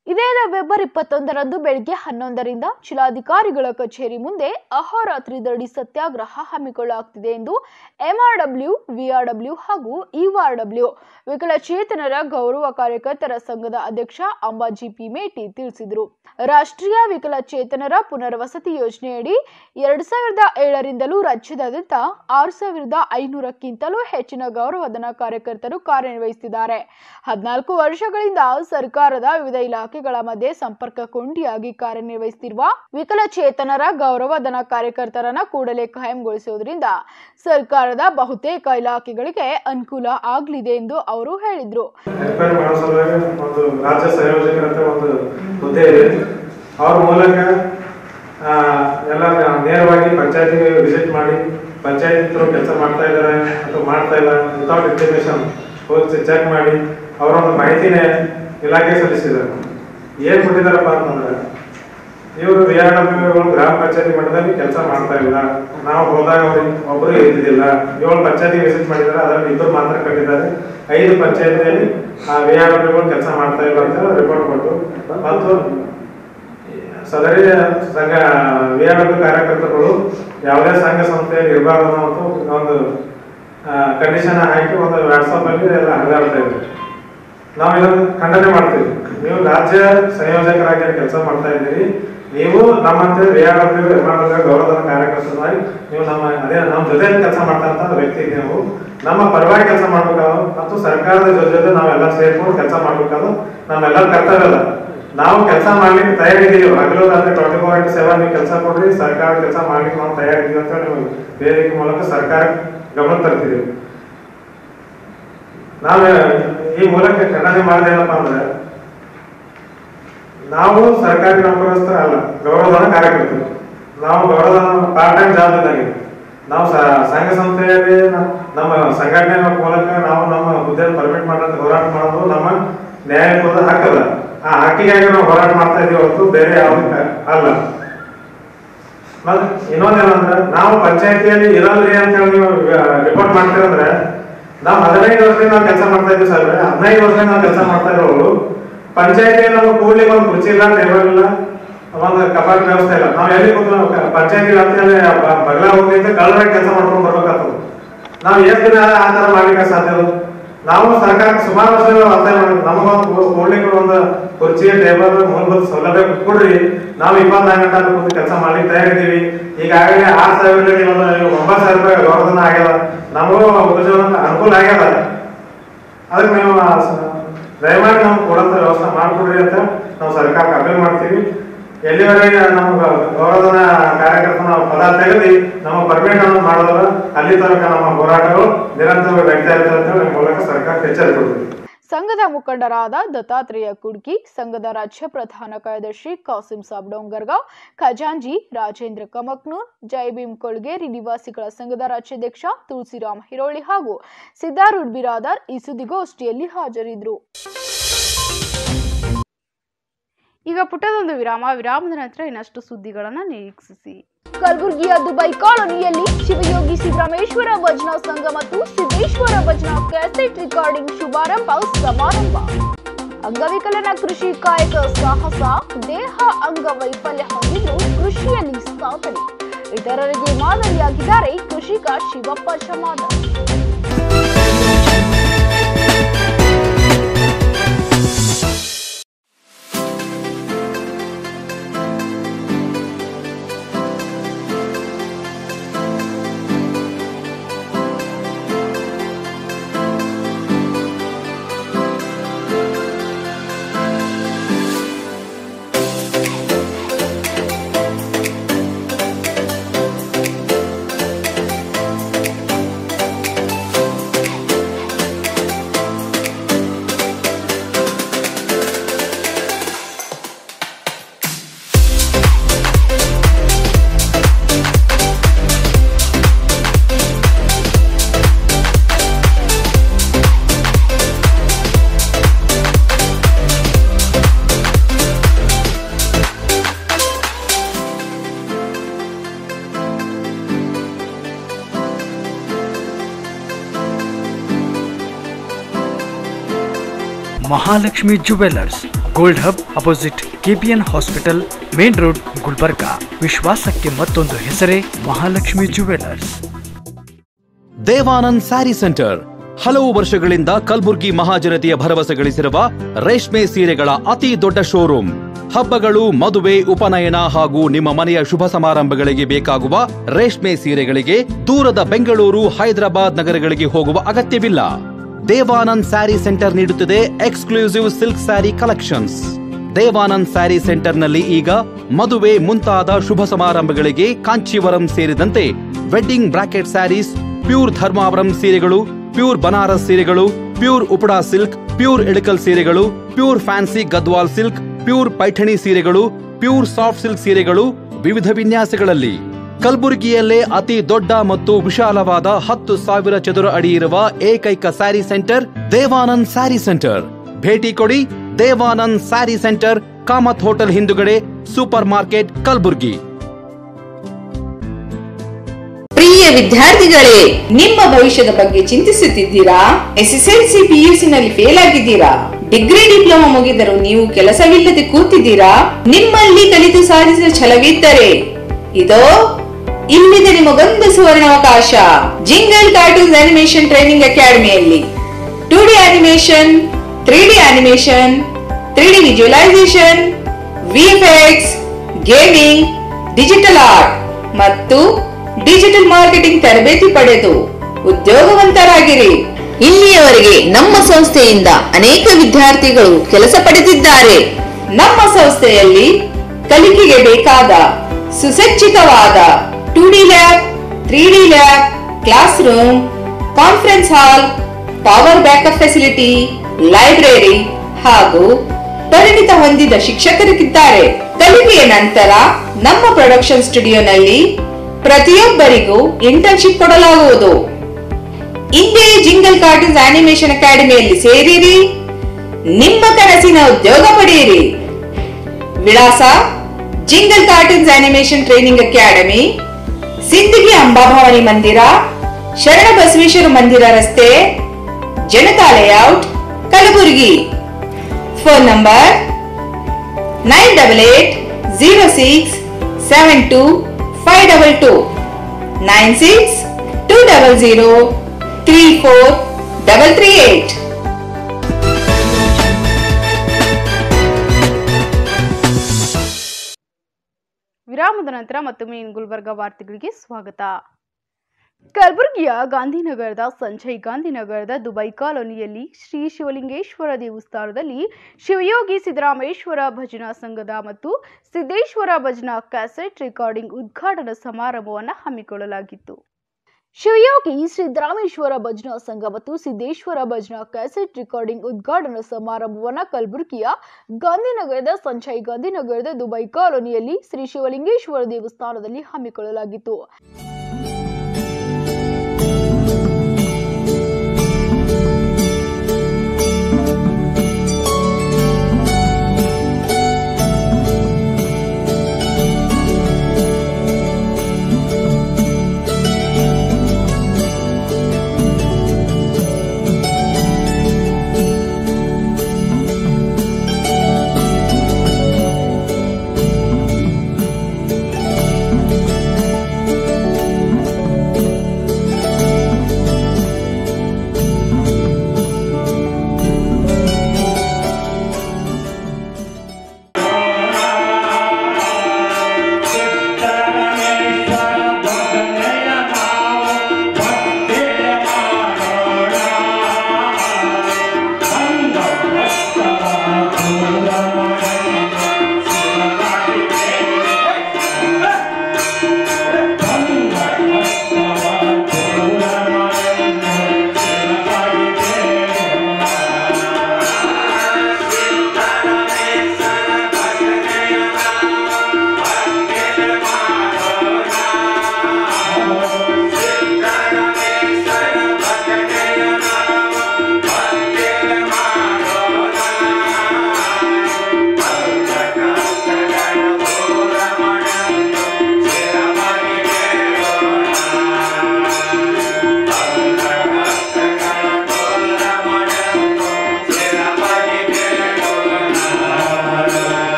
ಇದೇ ನವೆಂಬರ್ ಇಪ್ಪತ್ತೊಂದರಂದು ಬೆಳಗ್ಗೆ ಹನ್ನೊಂದರಿಂದ ಜಿಲ್ಲಾಧಿಕಾರಿಗಳ ಕಚೇರಿ ಮುಂದೆ ಅಹೋರಾತ್ರಿ ಧರಣಿ ಸತ್ಯಾಗ್ರಹ ಹಮ್ಮಿಕೊಳ್ಳಲಾಗುತ್ತಿದೆ ಎಂದು ಎಂಆರ್ಡಬ್ಲ್ಯೂ ವಿಆರ್ಡಬ್ಲ್ಯೂ ಹಾಗೂ ಇವಾರ್ಡಬ್ಲ್ಯೂ ವಿಕಲಚೇತನರ ಗೌರವ ಕಾರ್ಯಕರ್ತರ ಸಂಘದ ಅಧ್ಯಕ್ಷ ಅಂಬಾಜಿ ಪಿ ಮೇಟಿ ತಿಳಿಸಿದರು ರಾಷ್ಟ್ರೀಯ ವಿಕಲಚೇತನರ ಪುನರ್ವಸತಿ ಯೋಜನೆಯಡಿ ಎರಡ್ ಸಾವಿರದ ಏಳರಿಂದಲೂ ರಾಜ್ಯದಾದ್ಯಂತ ಆರು ಸಾವಿರದ ಐನೂರಕ್ಕಿಂತಲೂ ಹೆಚ್ಚಿನ ಗೌರವಧನ ಕಾರ್ಯಕರ್ತರು ಕಾರ್ಯನಿರ್ವಹಿಸುತ್ತಿದ್ದಾರೆ ಹದಿನಾಲ್ಕು ವರ್ಷಗಳಿಂದ ಸರ್ಕಾರದ ವಿವಿಧ ಇಲಾಖೆಗಳ ಮಧ್ಯೆ ಸಂಪರ್ಕ ಕೊಂಡಿಯಾಗಿ ಕಾರ್ಯನಿರ್ವಹಿಸುತ್ತಿರುವ ವಿಕಲಚೇತನರ ಗೌರವಧನ ಕಾರ್ಯಕರ್ತರನ್ನ ಕೂಡಲೇ ಕಾಯಂಗೊಳಿಸುವುದರಿಂದ ಸರ್ಕಾರದ ಬಹುತೇಕ ಇಲಾಖೆಗಳಿಗೆ ಅನುಕೂಲ ಆಗಲಿದೆ ಎಂದು ಅವರು ಹೇಳಿದರು ಎನ್ಕ್ವೈರಿ ಮಾಡೋ ಸಲುವಾಗಿ ಒಂದು ರಾಜ್ಯ ಸಂಯೋಜಕರಂತ ಒಂದು ಹುದ್ದೆ ಇದೆ ಅವ್ರ ಮೂಲಕ ಆ, ಎಲ್ಲ ನೇರವಾಗಿ ಪಂಚಾಯತಿಗೆ ವಿಸಿಟ್ ಮಾಡಿ ಪಂಚಾಯತ್ ಥ್ರೂ ಕೆಲಸ ಮಾಡ್ತಾ ಇದ್ದಾರೆ ಅಥವಾ ಮಾಡ್ತಾ ಇಲ್ಲ ವಿತೌಟ್ ಇಂಟಿಮೇಷನ್ ಹೋಗಿ ಚೆಕ್ ಮಾಡಿ ಅವರೊಂದು ಮಾಹಿತಿನೇ ಇಲಾಖೆ ಸಲ್ಲಿಸಿದ್ದಾರೆ ಏನ್ ಕೊಟ್ಟಿದ್ದಾರಪ್ಪ ಅಂತಂದ್ರೆ ಇವರು ವಿ ಆರ್ ಡಬ್ಲ್ಯೂಗಳು ಗ್ರಾಮ ಪಂಚಾಯತಿ ಮಟ್ಟದಲ್ಲಿ ಕೆಲಸ ಮಾಡ್ತಾ ಇಲ್ಲ ನಾವು ಹೋದಾಗ ಅವ್ರಿಗೆ ಒಬ್ಬರು ಇದ್ದಿದ್ದಿಲ್ಲ ಏಳು ಪಂಚಾಯತಿ ವಿಸಿಟ್ ಮಾಡಿದ್ದಾರೆ ಅದರಲ್ಲಿ ಇಬ್ಬರು ಮಾತ್ರ ಕಟ್ಟಿದ್ದಾರೆ ಐದು ಪಂಚಾಯತಿಯಲ್ಲಿ ಆ ವಿ ಆರ್ ಡಬ್ಲ್ಯೂಗಳು ಕೆಲಸ ಮಾಡ್ತಾ ಇಲ್ಲ ಅಂತ ರಿಪೋರ್ಟ್ ಕೊಟ್ಟು ಮತ್ತು ಸದರಿ ಸಂಘ ವಿ ಆರ್ ಡಬ್ಲ್ಯೂ ಕಾರ್ಯಕರ್ತರುಗಳು ಯಾವುದೇ ಸಂಘ ಸಂಸ್ಥೆಯಲ್ಲಿ ಇರಬಾರ್ದು ಅನ್ನೋ ಒಂದು ಕಂಡೀಷನ್ ಹಾಕಿ ಒಂದು ವಾಟ್ಸಪ್ ಅಲ್ಲಿ ಎಲ್ಲ ಹರಿದಾಡ್ತಾ ಇದ್ದಾರೆ ನಾವು ಇದನ್ನು ಖಂಡನೆ ಮಾಡ್ತೀವಿ ನೀವು ರಾಜ್ಯ ಸಂಯೋಜಕರಾಗಿ ಕೆಲಸ ಮಾಡ್ತಾ ಇದ್ದೀರಿ ನೀವು ನಮ್ಮಂತೆ ರಿಯಾಡಬ್ಲ್ಯೂ ನಿರ್ಮಾಣದ ಗೌರವಧನ ಕಾರ್ಯಕರ್ತರಾಗಿ ನೀವು ನಮ್ಮ ಅದೇ ನಮ್ಮ ಜೊತೆ ಕೆಲಸ ಮಾಡ್ತಂತ ವ್ಯಕ್ತಿ ನೀವು ನಮ್ಮ ಪರವಾಗಿ ಕೆಲಸ ಮಾಡ್ಬೇಕಾದ್ರು ಮತ್ತು ಸರ್ಕಾರದ ಜೊತೆ ಜೊತೆ ನಾವೆಲ್ಲ ಸೇರ್ಕೊಂಡು ಕೆಲಸ ಮಾಡ್ಬೇಕಾದ್ರು ನಮ್ಮೆಲ್ಲರ ಕರ್ತವ್ಯ ಅಲ್ಲ ನಾವು ಕೆಲಸ ಮಾಡ್ಲಿಕ್ಕೆ ತಯಾರಿದ್ದೀವಿ ಹಗಲು ರಾತ್ರಿ ಟ್ವೆಂಟಿ ಫೋರ್ ಇಂಟು ಸೆವೆನ್ ನೀವು ಕೆಲಸ ಕೊಡ್ರಿ ಸರ್ಕಾರ ಕೆಲಸ ಮಾಡ್ಲಿಕ್ಕೆ ನಾವು ತಯಾರಿದ್ದೀವಿ ಅಂತ ನೀವು ವೇದಿಕೆ ಮೂಲಕ ಸರ್ಕಾರ ಗಮನ ತರ್ತಿದ್ದೀವಿ ನಾವು ಈ ಮೂಲಕ ಖಂಡನೆ ಮಾಡಿದೇನಪ್ಪ ಅಂದ್ರೆ ನಾವು ಸರ್ಕಾರಿ ನೌಕರಸ್ಥರ ಅಲ್ಲ ಗೌರವಧನ ಕಾರ್ಯಕರ್ತರು ನಾವು ಗೌರವಧನ ಪಾರ್ಟ್ ಟೈಮ್ ಜಾಬ್ ಇದ್ದಾಗಿದೆ ನಾವು ಸ- ಸಂಘ ಸಂಸ್ಥೆಯಲ್ಲಿ ನ- ನಮ್ಮ ಸಂಘಟನೆ ಮೂಲಕ ನಾವು ನಮ್ಮ ಹುದ್ದೆ ಪರ್ಮಿಟ್ ಮಾಡೋದು ಹೋರಾಟ ಮಾಡೋದು ನಮ್ಮ ನ್ಯಾಯಪೂರ್ಣ ಹಕ್ಕದ ಆ ಹಕ್ಕಿಗಾಗಿ ನಾವು ಹೋರಾಟ ಮಾಡ್ತಾ ಇದೀವಿ ಹೊರತು ಬೇರೆ ಯಾವುದಕ್ಕೆ ಅಲ್ಲ ಮತ್ತೆ ಇನ್ನೊಂದೇನಂದ್ರೆ ನಾವು ಪಂಚಾಯತಿಯಲ್ಲಿ ಇರಲ್ರಿ ಅಂತ ಹೇಳಿ ನೀವು ರಿಪೋರ್ಟ್ ಮಾಡ್ತೀರಂದ್ರೆ ನಾವು ಹದಿನೈದು ವರ್ಷದಿಂದ ನಾವು ಕೆಲಸ ಮಾಡ್ತಾ ಇದ್ದೀವಿ ಸರ್ ಹದಿನೈದು ವರ್ಷದಿಂದ ನಾವು ಕೆಲಸ ಮಾಡ್ತಾ ಇರೋರು ಪಂಚಾಯತಿಯಲ್ಲಿ ನಮ್ಗೆ ಕೂಡ್ಲಿಕ್ಕೆ ಒಂದು ಕುರ್ಚಿ ಇಲ್ಲ ಟೇಬಲ್ ಇಲ್ಲ ಒಂದು ಕಪಾಟ್ ವ್ಯವಸ್ಥೆ ಇಲ್ಲ ನಾವು ಎಲ್ಲಿ ಕೂತು ಪಂಚಾಯತಿ ವ್ಯಾಪ್ತಿಯಲ್ಲಿ ಬ- ಬಗಲ ಹೋಗ್ಲಿಂದ ಕಳ್ಳರ ಕೆಲಸ ಮಾಡ್ಕೊಂಡು ಬರ್ಬೇಕಾಗ್ತದೆ ನಾವು ಎಷ್ಟು ದಿನ ಆ ತರ ಮಾಡ್ಲಿಕ್ಕೆ ಸಾಧ್ಯ ಇಲ್ಲ? ನಾವು ಸರ್ಕಾರಕ್ಕೆ ಸುಮಾರು ವರ್ಷಗಳು ಒತ್ತಾಯ ಮಾಡಿದ್ವಿ ನಮಗೊಂದು ಕೂಡ್ಲಿಕ್ಕೆ ಒಂದು ಕುರ್ಚಿ ಟೇಬಲ್ ಮೂಲಭೂತ ಸೌಲಭ್ಯ ಕೊಡ್ರಿ ನಾವು ಇಪ್ಪತ್ನಾಲ್ಕು ಗಂಟೆ ಅಲ್ಲಿ ಕೂತು ಕೆಲಸ ಮಾಡ್ಲಿಕ್ಕೆ ತಯಾರಿದ್ದೀವಿ ಈಗಾಗಲೇ ಆರು ಸಾವಿರ ಒಂದು ಒಂಬತ್ತು ಸಾವಿರ ರೂಪಾಯಿ ಗೌರವಧನ ಆಗ್ಯದ ನಮಗೂ ಉದ್ಯೋಗ ಅನುಕೂಲ ಆಗ್ಯದ ಅದಕ್ಕೆ ನೀವು ಆ ಸ- ದಯಮಾಡಿ ನಾವು ಕೊಡಂತ ವ್ಯವಸ್ಥೆ ಮಾಡಿಕೊಡ್ರಿ ಅಂತ ನಾವು ಸರ್ಕಾರಕ್ಕೆ ಅಪೀಲ್ ಮಾಡ್ತೀವಿ ಎಲ್ಲಿವರೆಗೆ ನಮ್ಮ ಗೌರವಧನ ಕಾರ್ಯಕರ್ತ ನಾವು ಪದ ತೆಗೆದು ನಮ್ಮ ಪರ್ಮಿಟ್ ಅನ್ನು ಮಾಡೋದ್ರ ಅಲ್ಲಿ ತನಕ ನಮ್ಮ ಹೋರಾಟಗಳು ನಿರಂತರವಾಗಿ ನಡೀತಾ ಇರ್ತವೆ ಅಂತ ನಿಮ್ಮ ಮೂಲಕ ಸರ್ಕಾರಕ್ಕೆ ಎಚ್ಚರಿಕೆ ಕೊಡ್ತೀವಿ ಸಂಘದ ಮುಖಂಡರಾದ ದತ್ತಾತ್ರೇಯ ಕುಡ್ಕಿ ಸಂಘದ ರಾಜ್ಯ ಪ್ರಧಾನ ಕಾರ್ಯದರ್ಶಿ ಕಾಸಿಂ ಸಾಬ್ ಡೋಂಗರ್ಗಾಂವ್ ಖಜಾಂಜಿ ರಾಜೇಂದ್ರ ಕಮಕ್ನೂರ್ ಜೈಭೀಮ್ ಕೊಳ್ಗೇರಿ ನಿವಾಸಿಗಳ ಸಂಘದ ರಾಜ್ಯಾಧ್ಯಕ್ಷ ತುಳಸಿರಾಮ್ ಹಿರೋಳಿ ಹಾಗೂ ಸಿದ್ದಾರೂಢ್ ಬಿರಾದಾರ್ ಈ ಸುದ್ದಿಗೋಷ್ಠಿಯಲ್ಲಿ ಹಾಜರಿದ್ದರು ಈಗ ಪುಟ್ಟದೊಂದು ವಿರಾಮ ವಿರಾಮದ ನಂತರ ಇನ್ನಷ್ಟು ಸುದ್ದಿಗಳನ್ನು ನಿರೀಕ್ಷಿಸಿ ಕಲಬುರಗಿಯ ದುಬೈ ಕಾಲೋನಿಯಲ್ಲಿ ಶಿವಯೋಗಿ ಸಿದ್ದರಾಮೇಶ್ವರ ಭಜನಾ ಸಂಘ ಮತ್ತು ಸಿದ್ದೇಶ್ವರ ಭಜನಾ ಕ್ಯಾಸೆಟ್ ರೆಕಾರ್ಡಿಂಗ್ ಶುಭಾರಂಭ ಸಮಾರಂಭ ಅಂಗವಿಕಲನ ಕೃಷಿ ಕಾಯಕ ಸಾಹಸ ದೇಹ ಅಂಗವೈಫಲ್ಯ ಹೊಂದಿದ್ದು ಕೃಷಿಯಲ್ಲಿ ಸಾಧನೆ ಇತರರಿಗೆ ಮಾದರಿಯಾಗಿದ್ದಾರೆ ಕೃಷಿಕ Shivappa Jamadar Mahalakshmi jewellers gold hub opposite KPN hospital main road Gulbarga ವಿಶ್ವಾಸಕ್ಕೆ ಮತ್ತೊಂದು ಹೆಸರೇ ಮಹಾಲಕ್ಷ್ಮಿ ಜುವೆಲರ್ಸ್ ದೇವಾನಂದ್ ಸ್ಯಾರಿ ಸೆಂಟರ್ ಹಲವು ವರ್ಷಗಳಿಂದ ಕಲ್ಬುರ್ಗಿ ಮಹಾಜನತೆಯ ಭರವಸೆ ಗಳಿಸಿರುವ ರೇಷ್ಮೆ ಸೀರೆಗಳ ಅತಿ ದೊಡ್ಡ ಶೋರೂಮ್ ಹಬ್ಬಗಳು ಮದುವೆ ಉಪನಯನ ಹಾಗೂ ನಿಮ್ಮ ಮನೆಯ ಶುಭ ಸಮಾರಂಭಗಳಿಗೆ ಬೇಕಾಗುವ ರೇಷ್ಮೆ ಸೀರೆಗಳಿಗೆ ದೂರದ ಬೆಂಗಳೂರು ಹೈದರಾಬಾದ್ ನಗರಗಳಿಗೆ ಹೋಗುವ ಅಗತ್ಯವಿಲ್ಲ ದೇವಾನಂದ್ ಸ್ಯಾರಿ ಸೆಂಟರ್ ನೀಡುತ್ತಿದೆ exclusive silk sari collections Devanand sari ಸೆಂಟರ್ನಲ್ಲಿ ಈಗ ಮದುವೆ ಮುಂತಾದ ಶುಭ ಸಮಾರಂಭಗಳಿಗೆ ಕಾಂಚೀವರಂ ಸೇರಿದಂತೆ wedding bracket saris pure Dharmavaram ಸೀರೆಗಳು ಪ್ಯೂರ್ ಬನಾರಸ್ ಸೀರೆಗಳು pure Uppada silk pure Ilkal ಸೀರೆಗಳು pure fancy Gadwal silk pure Paithani ಸೀರೆಗಳು ಪ್ಯೂರ್ ಸಾಫ್ಟ್ ಸಿಲ್ಕ್ ಸೀರೆಗಳು ವಿವಿಧ ವಿನ್ಯಾಸಗಳಲ್ಲಿ ಕಲಬುರಗಿಯಲ್ಲೇ ಅತಿ ದೊಡ್ಡ ಮತ್ತು ವಿಶಾಲವಾದ ಹತ್ತು ಸಾವಿರ ಚದುರ ಅಡಿ ಇರುವ ಏಕೈಕ ಸ್ಯಾರಿ ಸೆಂಟರ್ ದೇವಾನಂದ್ ಸ್ಯಾರಿ ಸೆಂಟರ್ ಭೇಟಿ ಕೊಡಿ ದೇವಾನಂದ್ ಸ್ಯಾರಿ ಸೆಂಟರ್ ಕಾಮತ್ ಹೋಟೆಲ್ ಹಿಂದುಗಡೆ ಸೂಪರ್ ಮಾರ್ಕೆಟ್ ಕಲಬುರ್ಗಿ ಪ್ರಿಯ ವಿದ್ಯಾರ್ಥಿಗಳೇ ನಿಮ್ಮ ಭವಿಷ್ಯದ ಬಗ್ಗೆ ಚಿಂತಿಸುತ್ತಿದ್ದೀರಾ ಎಸ್ಎಸ್ಎಲ್ಸಿ ಪಿಯುಸಿ ನಲ್ಲಿ ಫೇಲ್ ಆಗಿದ್ದೀರಾ ಡಿಗ್ರಿ ಡಿಪ್ಲೊಮಾ ಮುಗಿದರೂ ನೀವು ಕೆಲಸವಿಲ್ಲದೆ ಕೂತಿದ್ದೀರಾ ನಿಮ್ಮಲ್ಲಿ ಕಲಿತು ಸಾಧಿಸುವ ಛಲವಿದ್ದರೆ ಇದೋ ಇಲ್ಲಿದೆ ನಿಮಗೊಂದು ಸುವರ್ಣಾವಕಾಶ ಜಿಂಗಲ್ ಕಾರ್ಟೂನ್ಸ್ ಅನಿಮೇಷನ್ ಟ್ರೈನಿಂಗ್ ಅಕಾಡೆಮಿಯಲ್ಲಿ two D animation three D animation three D visualisation VFX gaming digital art ಮತ್ತು ಡಿಜಿಟಲ್ ಮಾರ್ಕೆಟಿಂಗ್ ತರಬೇತಿ ಪಡೆದು ಉದ್ಯೋಗವಂತರಾಗಿರಿ ಇಲ್ಲಿಯವರೆಗೆ ನಮ್ಮ ಸಂಸ್ಥೆಯಿಂದ ಅನೇಕ ವಿದ್ಯಾರ್ಥಿಗಳು ಕೆಲಸ ಪಡೆದಿದ್ದಾರೆ ನಮ್ಮ ಸಂಸ್ಥೆಯಲ್ಲಿ ಕಲಿಕೆಗೆ ಬೇಕಾದ ಸುಸಜ್ಜಿತವಾದ two D lab three D lab class room conference hall power backup facility library ಹಾಗೂ ಪರಿಣಿತ ಹೊಂದಿದ ಶಿಕ್ಷಕರಿಗಿದ್ದಾರೆ ಕಲಿಕೆಯ ನಂತರ ನಮ್ಮ ಪ್ರೊಡಕ್ಷನ್ ಸ್ಟುಡಿಯೋನಲ್ಲಿ ಪ್ರತಿಯೊಬ್ಬರಿಗೂ ಇಂಟರ್ನ್ಶಿಪ್ ಕೊಡಲಾಗುವುದು ಇಂದೇ ಜಿಂಗಲ್ ಕಾರ್ಟೂನ್ಸ್ ಅನಿಮೇಷನ್ ಅಕಾಡೆಮಿಯಲ್ಲಿ ಸೇರಿರಿ ನಿಮ್ಮ ಕನಸಿನ ಉದ್ಯೋಗ ಪಡೆಯಿರಿ ವಿಳಾಸ jingle cartoons animation training academy Sindagi Ambabhavani ಮಂದಿರ ಶರಣ ಬಸವೇಶ್ವರ ಮಂದಿರ ರಸ್ತೆ Janata layout Kalaburagi phone number nine double eight zero six seven two five double two nine six two double zero three four double three eight ವಿರಾಮದ ನಂತರ ಮತ್ತೊಮ್ಮೆ ಇನ್ ಗುಲ್ಬರ್ಗ ವಾರ್ತೆಗಳಿಗೆ ಸ್ವಾಗತ ಕಲಬುರಗಿಯ ಗಾಂಧಿನಗರದ ಸಂಜಯ್ ಗಾಂಧಿನಗರದ ದುಬೈ ಕಾಲೋನಿಯಲ್ಲಿ ಶ್ರೀ ಶಿವಲಿಂಗೇಶ್ವರ ದೇವಸ್ಥಾನದಲ್ಲಿ ಶಿವಯೋಗಿ ಸಿದ್ದರಾಮೇಶ್ವರ ಭಜನಾ ಸಂಘದ ಮತ್ತು ಸಿದ್ದೇಶ್ವರ ಭಜನಾ ಕ್ಯಾಸೆಟ್ ರೆಕಾರ್ಡಿಂಗ್ ಉದ್ಘಾಟನಾ ಸಮಾರಂಭವನ್ನು ಹಮ್ಮಿಕೊಳ್ಳಲಾಗಿತ್ತು ಶಿವಯೋಗಿ ಸಿದ್ದರಾಮೇಶ್ವರ ಭಜನಾ ಸಂಘ ಮತ್ತು ಸಿದ್ದೇಶ್ವರ ಭಜನಾ ಕ್ಯಾಸೆಟ್ ರೆಕಾರ್ಡಿಂಗ್ ಉದ್ಘಾಟನಾ ಸಮಾರಂಭವನ್ನು ಕಲಬುರಗಿಯ ಗಾಂಧಿನಗರದ ಸಂಜಯ್ ಗಾಂಧಿನಗರದ ದುಬೈ ಕಾಲೋನಿಯಲ್ಲಿ ಶ್ರೀ ಶಿವಲಿಂಗೇಶ್ವರ ದೇವಸ್ಥಾನದಲ್ಲಿ ಹಮ್ಮಿಕೊಳ್ಳಲಾಗಿತ್ತು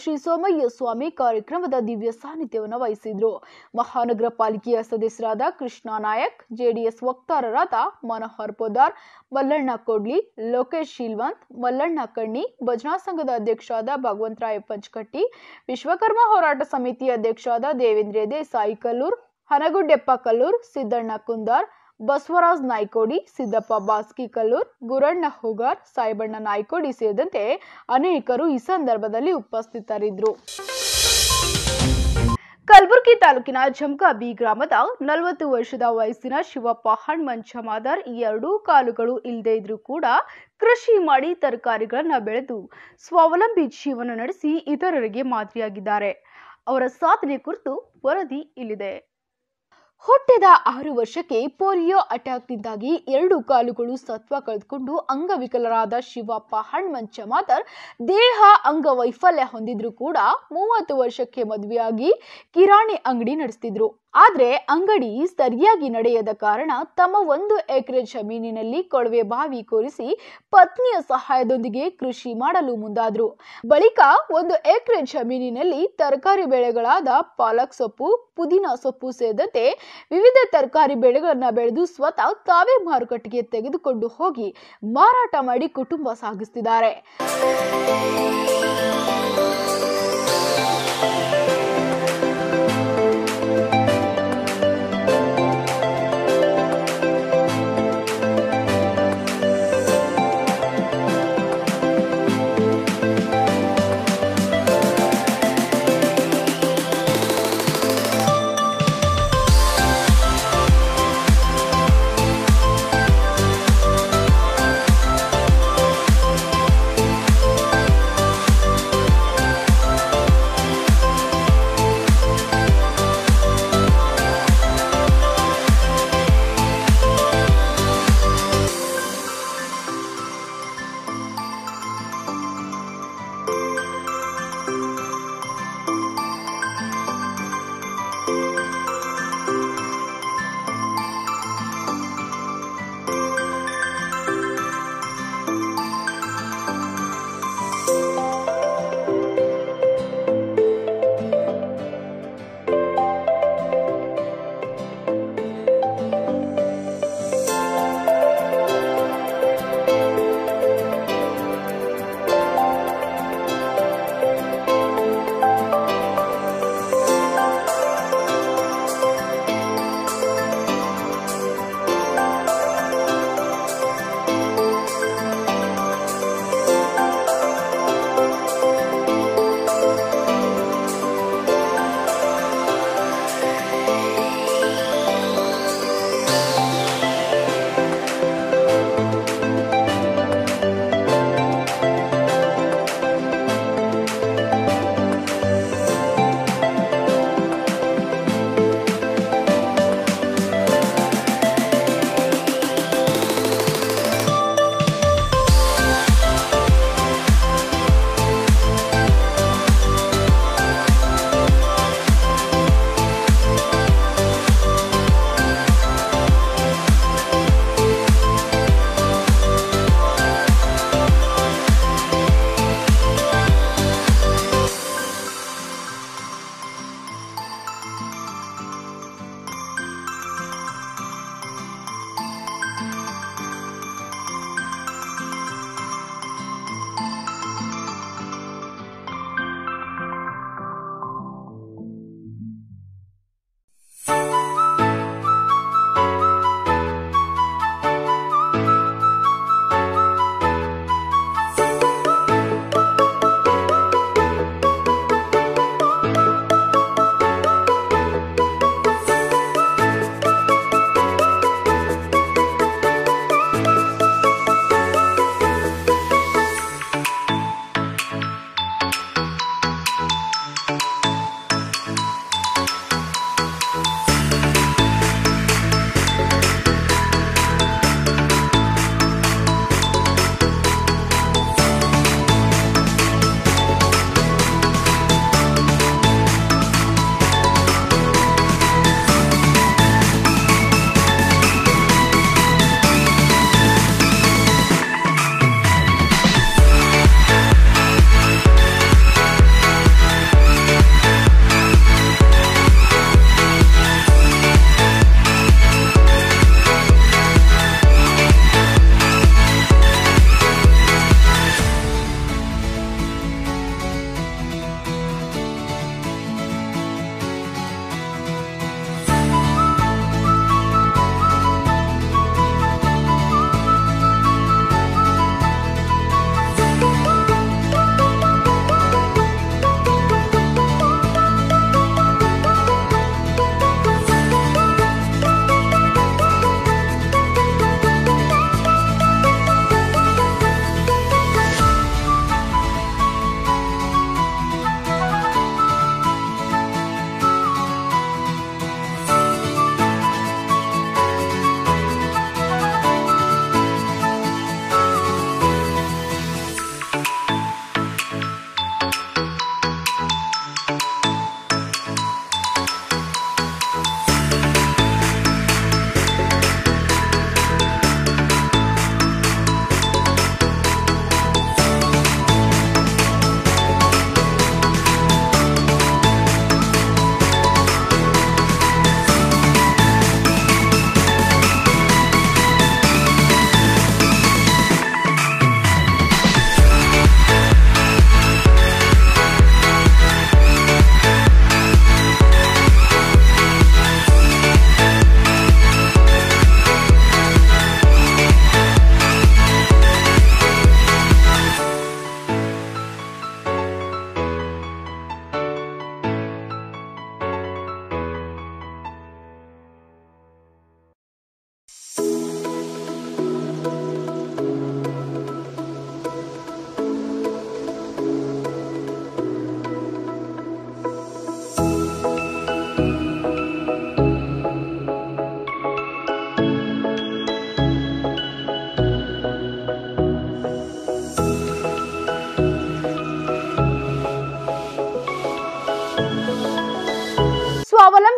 ಶ್ರೀ ಸೋಮಯ್ಯ ಸ್ವಾಮಿ ಕಾರ್ಯಕ್ರಮದ ದಿವ್ಯ ಸಾನ್ನಿಧ್ಯವನ್ನು ವಹಿಸಿದ್ರು ಮಹಾನಗರ ಪಾಲಿಕೆಯ ಸದಸ್ಯರಾದ ಕೃಷ್ಣ ನಾಯಕ್ ಜೆಡಿಎಸ್ ವಕ್ತಾರರಾದ ಮನೋಹರ್ ಪೊದಾರ್ ಮಲ್ಲಣ್ಣ ಕೊಡ್ಲಿ ಲೋಕೇಶ್ ಶೀಲ್ವಂತ್ ಮಲ್ಲಣ್ಣ ಕಣ್ಣಿ ಭಜನಾ ಸಂಘದ ಅಧ್ಯಕ್ಷರಾದ ಭಗವಂತರಾಯ ಪಂಚಕಟ್ಟಿ ವಿಶ್ವಕರ್ಮ ಹೋರಾಟ ಸಮಿತಿ ಅಧ್ಯಕ್ಷರಾದ ದೇವೇಂದ್ರ ದೇಸಾಯಿ ಕಲ್ಲೂರ್ ಹನಗುಡ್ಡೆಪ್ಪ ಕಲ್ಲೂರ್ ಸಿದ್ದಣ್ಣ ಕುಂದಾರ್ ಬಸವರಾಜ್ ನಾಯ್ಕೋಡಿ ಸಿದ್ದಪ್ಪ ಬಾಸ್ಕಿ ಕಲ್ಲೂರ್ ಗುರಣ್ಣ ಹುಗಾರ್ ಸಾಯಿಬಣ್ಣ ನಾಯ್ಕೋಡಿ ಸೇರಿದಂತೆ ಅನೇಕರು ಈ ಸಂದರ್ಭದಲ್ಲಿ ಉಪಸ್ಥಿತರಿದ್ದರು ಕಲಬುರಗಿ ತಾಲೂಕಿನ ಜಮಗಾಬಿ ಗ್ರಾಮದ ನಲವತ್ತು ವರ್ಷದ ವಯಸ್ಸಿನ ಶಿವಪ್ಪ ಹಣ್ಮಂಚ ಮಾದರ್ ಈ ಎರಡೂ ಕಾಲುಗಳು ಇಲ್ಲದೆ ಇದ್ರೂ ಕೂಡ ಕೃಷಿ ಮಾಡಿ ತರಕಾರಿಗಳನ್ನ ಬೆಳೆದು ಸ್ವಾವಲಂಬಿ ಜೀವನ ನಡೆಸಿ ಇತರರಿಗೆ ಮಾದರಿಯಾಗಿದ್ದಾರೆ ಅವರ ಸಾಧನೆ ಕುರಿತು ವರದಿ ಇಲ್ಲಿದೆ ಹುಟ್ಟಿದ ಆರು ವರ್ಷಕ್ಕೆ ಪೋಲಿಯೋ ಅಟ್ಯಾಕ್ನಿಂದಾಗಿ ಎರಡು ಕಾಲುಗಳು ಸತ್ವ ಕಳೆದುಕೊಂಡು ಅಂಗವಿಕಲರಾದ ಶಿವಪ್ಪ ಹಣ್ಮಂಚ ಮಾತರ್ ದೇಹ ಅಂಗವೈಫಲ್ಯ ಹೊಂದಿದ್ರು ಕೂಡ ಮೂವತ್ತು ವರ್ಷಕ್ಕೆ ಮದುವೆಯಾಗಿ ಕಿರಾಣಿ ಅಂಗಡಿ ನಡೆಸ್ತಿದ್ರು ಆದ್ರೆ ಅಂಗಡಿ ಸರಿಯಾಗಿ ನಡೆಯದ ಕಾರಣ ತಮ್ಮ ಒಂದು ಎಕರೆ ಜಮೀನಿನಲ್ಲಿ ಕೊಳವೆ ಬಾವಿ ಕೊರಿಸಿ ಪತ್ನಿಯ ಸಹಾಯದೊಂದಿಗೆ ಕೃಷಿ ಮಾಡಲು ಮುಂದಾದ್ರು ಬಳಿಕ ಒಂದು ಎಕರೆ ಜಮೀನಿನಲ್ಲಿ ತರಕಾರಿ ಬೆಳೆಗಳಾದ ಪಾಲಕ್ ಸೊಪ್ಪು ಪುದೀನ ಸೊಪ್ಪು ಸೇರಿದಂತೆ ವಿವಿಧ ತರಕಾರಿ ಬೆಳೆಗಳನ್ನ ಬೆಳೆದು ಸ್ವತಃ ತಾವೇ ಮಾರುಕಟ್ಟೆಗೆ ತೆಗೆದುಕೊಂಡು ಹೋಗಿ ಮಾರಾಟ ಮಾಡಿ ಕುಟುಂಬ ಸಾಗಿಸ್ತಿದ್ದಾರೆ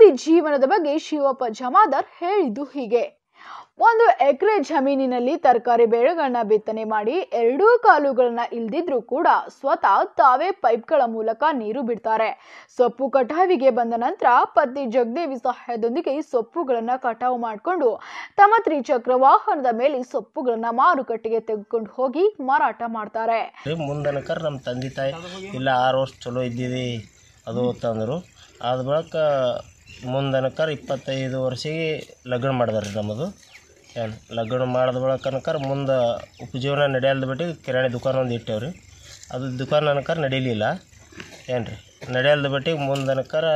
ಪದವಿ ಜೀವನದ ಬಗ್ಗೆ ಶಿವಪ್ಪ ಜಮಾದಾರ್ ಹೇಳಿದ್ದು ಹೀಗೆ ಒಂದು ಎಕರೆ ಜಮೀನಿನಲ್ಲಿ ತರಕಾರಿ ಬೆಳೆಗಳನ್ನ ಬಿತ್ತನೆ ಮಾಡಿ ಎರಡೂ ಕಾಲುಗಳನ್ನ ಇಲ್ದಿದ್ರೂ ಕೂಡ ಸ್ವತಃ ತಾವೇ ಪೈಪ್ಗಳ ಮೂಲಕ ನೀರು ಬಿಡ್ತಾರೆ ಸೊಪ್ಪು ಕಟಾವಿಗೆ ಬಂದ ನಂತರ ಪತ್ನಿ ಜಗದೇವಿ ಸಹಾಯದೊಂದಿಗೆ ಸೊಪ್ಪುಗಳನ್ನ ಕಟಾವು ಮಾಡಿಕೊಂಡು ತಮ್ಮ ತ್ರಿಚಕ್ರ ವಾಹನದ ಮೇಲೆ ಸೊಪ್ಪುಗಳನ್ನ ಮಾರುಕಟ್ಟೆಗೆ ತೆಗೆದುಕೊಂಡು ಹೋಗಿ ಮಾರಾಟ ಮಾಡ್ತಾರೆ ರೀ ಮುಂದನಕರ್ ನಮ್ಮ ತಂದೆ ತಾಯಿ ಇಲ್ಲ ಆರು ವರ್ಷ ಚಲೋ ಇದ್ದೀವಿ ಅದು ಅಂತಂದರು ಆದ ಬಳಿಕ ಮುಂದನಕರ್ ಇಪ್ಪತ್ತೈದು ವರ್ಷಿಗೆ ಲಗ್ನ ಮಾಡಿದಾರೆ ರೀ ನಮ್ಮದು ಏನು ಲಗ್ನ ಮಾಡಿದ ಬಳಿಕನಕರ್ ಮುಂದೆ ಉಪಜೀವನ ನಡೆಯಲ್ದ ಬಿಟ್ಟು ಕಿರಾಣಿ ದುಕಾನ್ ಒಂದು ಇಟ್ಟೇವ್ರಿ ಅದು ದುಕಾನ್ ಅನ್ಕರ್ ನಡೀಲಿಲ್ಲ ಏನು ರೀ ನಡೆಯಲ್ದ ಬಿಟ್ಟಿಗೆ ಮುಂದನಕರ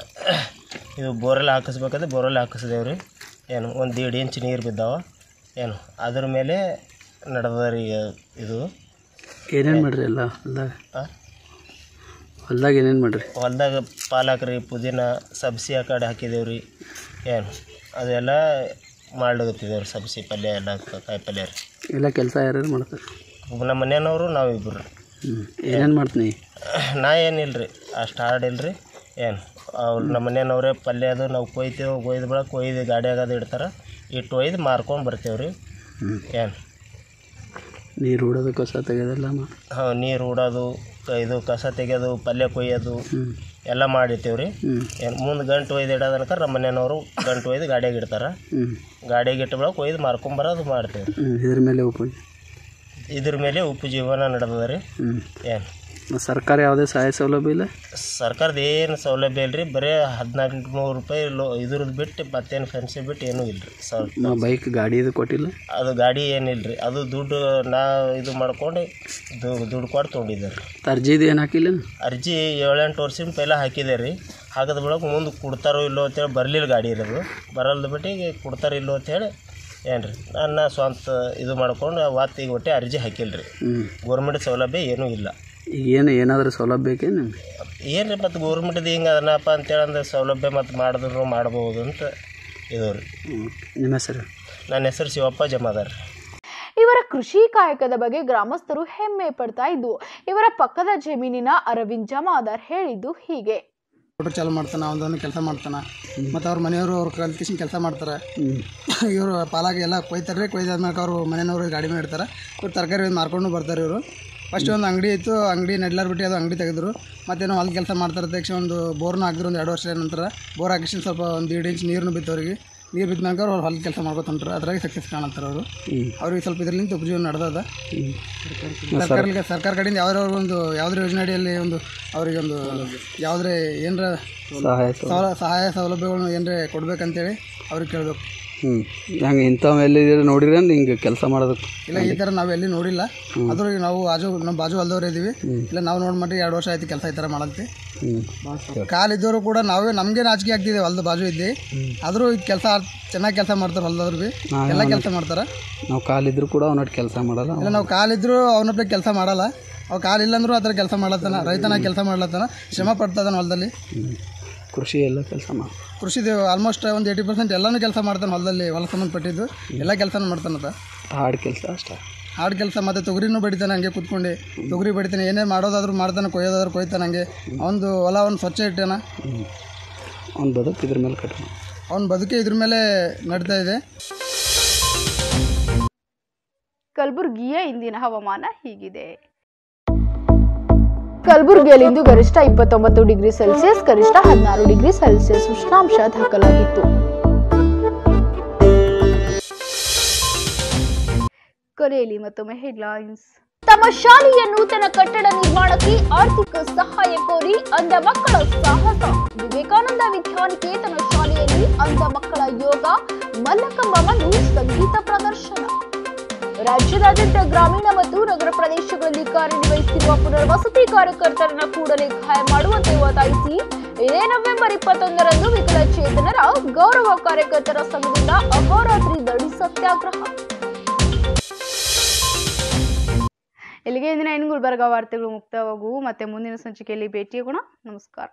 ಇದು ಬೋರೆಲ್ ಹಾಕಿಸ್ಬೇಕಾದ್ರೆ ಬೋರೆಲ್ ಹಾಕಿಸಿದೇವ್ರಿ ರೀ ಏನು ಒಂದು ದೀಡ್ ಇಂಚ್ ನೀರು ಬಿದ್ದಾವ ಏನು ಅದ್ರ ಮೇಲೆ ನಡೆದ ರೀ ಇದು ಏನೇನು ಮಾಡ್ರಿ ಎಲ್ಲ ಹೊಲ್ದಾಗ ಆ? ಹೊಲ್ದಾಗ ಏನೇನು ಮಾಡ್ರಿ ಹೊಲ್ದಾಗ ಪಾಲಕ್ ರೀ ಪುದೀನ ಸಬ್ಸಿ ಆ ಕಡೆ ಹಾಕಿದೇವು ರೀ ಏನು ಅದೆಲ್ಲ ಮಾಡ್ಲಿಕತ್ತಿದ್ದೇವೆ ರೀ ಸಬ್ಸಿ ಪಲ್ಯ ಎಲ್ಲ ಕ- ಕಾಯಿ ಪಲ್ಯ ರೀ ಎಲ್ಲ ಕೆಲಸ ಯಾರ್ಯಾರು ಮಾಡ್ತಾರೆ ನಮ್ಮ ಮನೆಯವರು ನಾವಿಬ್ಬರು ರೀ ಹ್ಞೂ ಏನೇನು ಮಾಡ್ತೀನಿ ನಾ ಏನಿಲ್ಲ ರೀ ಅಷ್ಟು ಹಾರ್ಡ್ ಇಲ್ಲ ರೀ ಏನು ಅವ್ರು ನಮ್ಮ ಮನೆಯವ್ರೇ ಪಲ್ಯ ಅದು ನಾವು ಕೊಯ್ತೇವೆ ಕೊಯ್ದ ಬಳಕ ಕೊಯ್ದು ಗಾಡಿಯಾಗ ಅದು ಇಡ್ತಾರೆ ಇಟ್ಟು ಒಯ್ದು ಮಾರ್ಕೊಂಡು ಬರ್ತೇವೆ ರೀ ಹ್ಞೂ ಏನು ನೀರು ಹೊಡೋದು ಕಸ ತೆಗೆಯೋದೆಲ್ಲ ಮಾ ಹಾಂ ನೀರು ಹೂಡೋದು ಕ- ಇದು ಕಸ ತೆಗೆಯೋದು ಪಲ್ಯ ಕೊಯ್ಯೋದು ಹ್ಞೂ ಎಲ್ಲ ಮಾಡಿರ್ತೀವಿ ರೀ ಹ್ಞೂ ಏನು ಮುಂದೆ ಗಂಟು ಒಯ್ದು ಇಡೋದನಕ ನಮ್ಮ ಮನೆಯವರು ಗಂಟು ಒಯ್ದು ಗಾಡಿಯಾಗ ಇಡ್ತಾರೆ ಹ್ಞೂ ಗಾಡಿಗೆ ಇಟ್ಟ ಬಳಕ ಒಯ್ದು ಮಾರ್ಕೊಂಬರೋದು ಮಾಡ್ತೀವಿ ರೀ ಹ್ಞೂ ಇದ್ರ ಮೇಲೆ ಉಪ ಇದ್ರ ಮೇಲೆ ಉಪಜೀವನ ನಡೆದದ ರೀ ಹ್ಞೂ ಏನು ಸರ್ಕಾರ ಯಾವುದೇ ಸಹಾಯ ಸೌಲಭ್ಯ ಇಲ್ಲ ಸರ್ಕಾರದ ಏನು ಸೌಲಭ್ಯ ಇಲ್ಲ ರೀ ಬರೀ ಹದಿನಾಲ್ಕು ನೂರು ರೂಪಾಯಿ ಲೋ ಇದ್ರದ್ದು ಬಿಟ್ಟು ಮತ್ತೇನು ಫೆನ್ಸಿ ಬಿಟ್ಟು ಏನೂ ಇಲ್ಲ ರೀ ಸರ್ ಬೈಕ್ ಗಾಡಿ ಇದು ಕೊಟ್ಟಿಲ್ಲ ಅದು ಗಾಡಿ ಏನಿಲ್ಲ ರೀ ಅದು ದುಡ್ಡು ನಾ ಇದು ಮಾಡ್ಕೊಂಡು ದು- ದುಡ್ಡು ಕೊಟ್ಟು ತೊಗೊಂಡಿದ್ದೆ ರೀ ಅರ್ಜಿದು ಏನು ಹಾಕಿಲ್ಲ ಅರ್ಜಿ ಏಳೆಂಟು ವರ್ಷದ ಪೈಲ ಹಾಕಿದೆ ರೀ ಹಾಕಿದ ಬಳಕ ಮುಂದೆ ಕೊಡ್ತಾರೋ ಇಲ್ಲೋ ಅಂತೇಳಿ ಬರಲಿಲ್ಲ ಗಾಡಿ ಇರೋದು ಬರಲ್ದ ಬಿಟ್ಟಿಗೆ ಕೊಡ್ತಾರೋ ಇಲ್ಲೋ ಅಂತೇಳಿ ಏನು ರೀ ನನ್ನ ಸ್ವಂತ ಇದು ಮಾಡ್ಕೊಂಡು ಅವತ್ತು ಈಗ ಒಟ್ಟೆ ಅರ್ಜಿ ಹಾಕಿಲ್ಲ ರೀ ಹ್ಞೂ ಗೌರ್ಮೆಂಟ್ ಸೌಲಭ್ಯ ಏನೂ ಇಲ್ಲ ಈಗ ಏನು ಏನಾದರೂ ಸೌಲಭ್ಯ ಬೇಕೇ ನಿಮ್ಗೆ ಏನು ರೀ ಮತ್ತು ಗೌರ್ಮೆಂಟ್ದು ಹಿಂಗೆ ಅದನ್ನಪ್ಪ ಅಂತೇಳಿ ಅಂದ್ರೆ ಸೌಲಭ್ಯ ಮತ್ತು ಮಾಡಿದ್ರು ಮಾಡ್ಬೋದು ಅಂತ ಇದು ರೀ ಹ್ಞೂ ನಿಮ್ಮ ಹೆಸರು ನನ್ನ ಹೆಸರು ಶಿವಪ್ಪ ಜಮಾದಾರ್ ರೀ ಇವರ ಕೃಷಿ ಕಾಯಕದ ಬಗ್ಗೆ ಗ್ರಾಮಸ್ಥರು ಹೆಮ್ಮೆ ಪಡ್ತಾ ಇದ್ದು ಇವರ ಪಕ್ಕದ ಜಮೀನಿನ ಅರವಿಂದ್ ಜಮಾದಾರ್ ಹೇಳಿದ್ದು ಹೀಗೆ ಮೋಟ್ರ್ ಚಾಲು ಮಾಡ್ತಾನೆ ಅವನದನ್ನು ಕೆಲಸ ಮಾಡ್ತಾನೆ ಮತ್ತು ಅವ್ರ ಮನೆಯವರು ಅವ್ರ ಕಲ್ತಿಸಿನ ಕೆಲಸ ಮಾಡ್ತಾರೆ ಇವರು ಪಾಲಾಗಿ ಎಲ್ಲ ಕೊಯ್ತಾರೆ ರೀ ಕೊಯ್ದಾದ್ಮೇಲೆ ಅವರು ಮನೆಯವರು ಗಾಡಿ ಮೇಲೆ ಇಡ್ತಾರೆ ಇವ್ರು ತರಕಾರಿ ಮಾರ್ಕೊಂಡು ಬರ್ತಾರೆ ಇವರು ಫಸ್ಟ್ ಒಂದು ಅಂಗಡಿ ಇತ್ತು ಅಂಗಡಿ ನೆಡ್ಲಾರ್ ಬಿಟ್ಟು ಅದು ಅಂಗಡಿ ತೆಗೆದ್ರು ಮತ್ತೇನೋ ಹೊಲ ಕೆಲಸ ಮಾಡ್ತಾರೆ ತಕ್ಷಣ ಒಂದು ಬೋರ್ನ ಹಾಕಿದ್ರು ಒಂದು ಎರಡು ವರ್ಷ ನಂತರ ಬೋರ್ ಹಾಕಿಸಿ ಸ್ವಲ್ಪ ಒಂದು ಎರಡು ಇಂಚ್ ನೀರನ್ನು ಬಿತ್ತವ್ರಿಗೆ ನೀರು ಬಿದ್ದ ನಂತರ ಅವ್ರು ಹೊಲ ಕೆಲಸ ಮಾಡ್ಕೊತ ಹೊಂಟ್ರು ಅದ್ರಾಗ ಸಕ್ಸಸ್ ಕಾಣತ್ತಾರೆ ಅವರು ಅವ್ರಿಗೆ ಸ್ವಲ್ಪ ಇದರಿಂದ ಉಪಜೀವನ ನಡೆದದ ಸರ್ಕಾರ ಸರ್ಕಾರ ಕಡೆಯಿಂದ ಯಾವ್ದಾರ ಒಂದು ಯಾವ್ದಾರ ಯೋಜನೆ ಅಡಿಯಲ್ಲಿ ಒಂದು ಅವರಿಗೆ ಒಂದು ಯಾವುದೇ ಏನರ ಸಹಾಯ ಸೌಲ ಸಹಾಯ ಸೌಲಭ್ಯಗಳನ್ನು ಏನರೇ ಕೊಡ್ಬೇಕಂತೇಳಿ ಅವ್ರಿಗೆ ಕೇಳಬೇಕು ಹ್ಞೂ ಹಂಗೆ ಇಂಥವು ಎಲ್ಲಿದ್ದೀರ ನೋಡಿದ್ರೆ ಹಿಂಗೆ ಕೆಲಸ ಮಾಡೋದಕ್ಕೆ ಇಲ್ಲ ಈ ಥರ ನಾವು ಎಲ್ಲಿ ನೋಡಿಲ್ಲ ಆದ್ರೂ ಈಗ ನಾವು ಬಾಜು ನಮ್ಮ ಬಾಜು ಹೊಲ್ದವ್ರು ಇದ್ದೀವಿ ಇಲ್ಲ ನಾವು ನೋಡಿ ಮಟ್ಟಿ ಎರಡು ವರ್ಷ ಆಯ್ತು ಕೆಲಸ ಈ ಥರ ಮಾಡಲ್ತಿ ಹ್ಞೂ ಕಾಲಿದ್ದವರು ಕೂಡ ನಾವೇ ನಮಗೆ ನಾಚಿಕೆ ಆಗ್ತಿದೆ ಹೊಲ್ದ ಬಾಜು ಇದ್ದಿ ಆದರೂ ಈ ಕೆಲಸ ಚೆನ್ನಾಗಿ ಕೆಲಸ ಮಾಡ್ತಾರೆ ಹೊಲ್ದವ್ರು ಭೀ ಎಲ್ಲ ಕೆಲಸ ಮಾಡ್ತಾರೆ ನಾವು ಕಾಲಿದ್ರು ಕೂಡ ಅವನಟ್ಟು ಕೆಲಸ ಮಾಡಲ್ಲ ಇಲ್ಲ ನಾವು ಕಾಲಿದ್ರು ಅವನೊಬ್ಬ ಕೆಲಸ ಮಾಡಲ್ಲ ಅವ್ ಕಾಲಿಲ್ಲ ಅಂದ್ರೂ ಆ ಥರ ಕೆಲಸ ಮಾಡ್ಲತ್ತಾನ ರೈತನ ಕೆಲಸ ಮಾಡ್ಲತ್ತಾನ ಶ್ರಮ ಪಡ್ತದಾನ ಹೊಲದಲ್ಲಿ ಹ್ಞೂ ಕೃಷಿ ಎಲ್ಲ ಕೆಲಸ ಮಾಡಿ ಕೃಷಿದು ಆಲ್ಮೋಸ್ಟ್ ಒಂದು ಏಯ್ಟಿ ಪರ್ಸೆಂಟ್ ಎಲ್ಲನೂ ಕೆಲಸ ಮಾಡ್ತಾನೆ ಹೊಲದಲ್ಲಿ ಹೊಲ ಸಂಬಂಧಪಟ್ಟಿದ್ದು ಎಲ್ಲ ಕೆಲಸನೂ ಮಾಡ್ತಾನತ ಹಾಡು ಕೆಲಸ ಅಷ್ಟೇ ಹಾಡು ಕೆಲಸ ಮತ್ತು ತೊಗರಿನೂ ಬಡಿತಾನೆ ಹಂಗೆ ಕೂತ್ಕೊಂಡು ತೊಗರಿ ಬಡಿತಾನೆ ಏನೇ ಮಾಡೋದಾದ್ರೂ ಮಾಡ್ತಾನೆ ಕೊಯ್ಯೋದಾದ್ರೂ ಕೊಯ್ತಾನೆ ಹಂಗೆ ಅವನದು ಹೊಲ ಅವ್ನು ಸ್ವಚ್ಛ ಇಟ್ಟಾನ ಅವ್ನು ಬದುಕು ಇದ್ರ ಮೇಲೆ ಕಟ್ಟೋಣ ಅವ್ನ ಬದುಕೆ ಇದ್ರ ಮೇಲೆ ನಡೀತಾ ಇದೆ ಕಲಬುರಗಿಯ ಇಂದಿನ ಹವಾಮಾನ ಹೀಗಿದೆ ಕಲಬುರಗಿಯಲ್ಲಿ ಇಂದು ಗರಿಷ್ಠ ಇಪ್ಪತ್ತೊಂಬತ್ತು ಡಿಗ್ರಿ ಸೆಲ್ಸಿಯಸ್ ಗರಿಷ್ಠ ಹದಿನಾರು ಡಿಗ್ರಿ ಸೆಲ್ಸಿಯಸ್ ಉಷ್ಣಾಂಶ ದಾಖಲಾಗಿತ್ತು ಕೊನೆಯಲ್ಲಿ ಮತ್ತೊಮ್ಮೆ ಹೆಡ್ಲೈನ್ಸ್ ತಮ್ಮ ಶಾಲೆಯ ನೂತನ ಕಟ್ಟಡ ನಿರ್ಮಾಣಕ್ಕೆ ಆರ್ಥಿಕ ಸಹಾಯ ಕೋರಿ ಅಂಧ ಮಕ್ಕಳ ಸಾಹಸ ವಿವೇಕಾನಂದ ವಿದ್ಯಾನಿಕೇತನ ಶಾಲೆಯಲ್ಲಿ ಅಂಧ ಮಕ್ಕಳ ಯೋಗ ಮಲ್ಲಕಂಬ ಮತ್ತು ಸಂಗೀತ ಪ್ರದರ್ಶನ ರಾಜ್ಯದಾದ್ಯಂತ ಗ್ರಾಮೀಣ ಮತ್ತು ನಗರ ಪ್ರದೇಶಗಳಲ್ಲಿ ಕಾರ್ಯನಿರ್ವಹಿಸುತ್ತಿರುವ ಪುನರ್ವಸತಿ ಕಾರ್ಯಕರ್ತರನ್ನ ಕೂಡಲೇ ಸಹಾಯ ಮಾಡುವಂತೆ ಒತ್ತಾಯಿಸಿ ಇದೇ ನವೆಂಬರ್ ಇಪ್ಪತ್ತೊಂದರಂದು ವಿಕಲಚೇತನರ ಗೌರವ ಕಾರ್ಯಕರ್ತರ ಸಂಘದಿಂದ ಅಹೋರಾತ್ರಿ ದಡಿ ಸತ್ಯಾಗ್ರಹ ಇಲ್ಲಿಗೆ ಇಂದಿನ ಇನ್ನು ಗುಲ್ಬರ್ಗ ವಾರ್ತೆಗಳು ಮುಕ್ತವಾಗುವು ಮತ್ತೆ ಮುಂದಿನ ಸಂಚಿಕೆಯಲ್ಲಿ ಭೇಟಿಯಾಗೋಣ ನಮಸ್ಕಾರ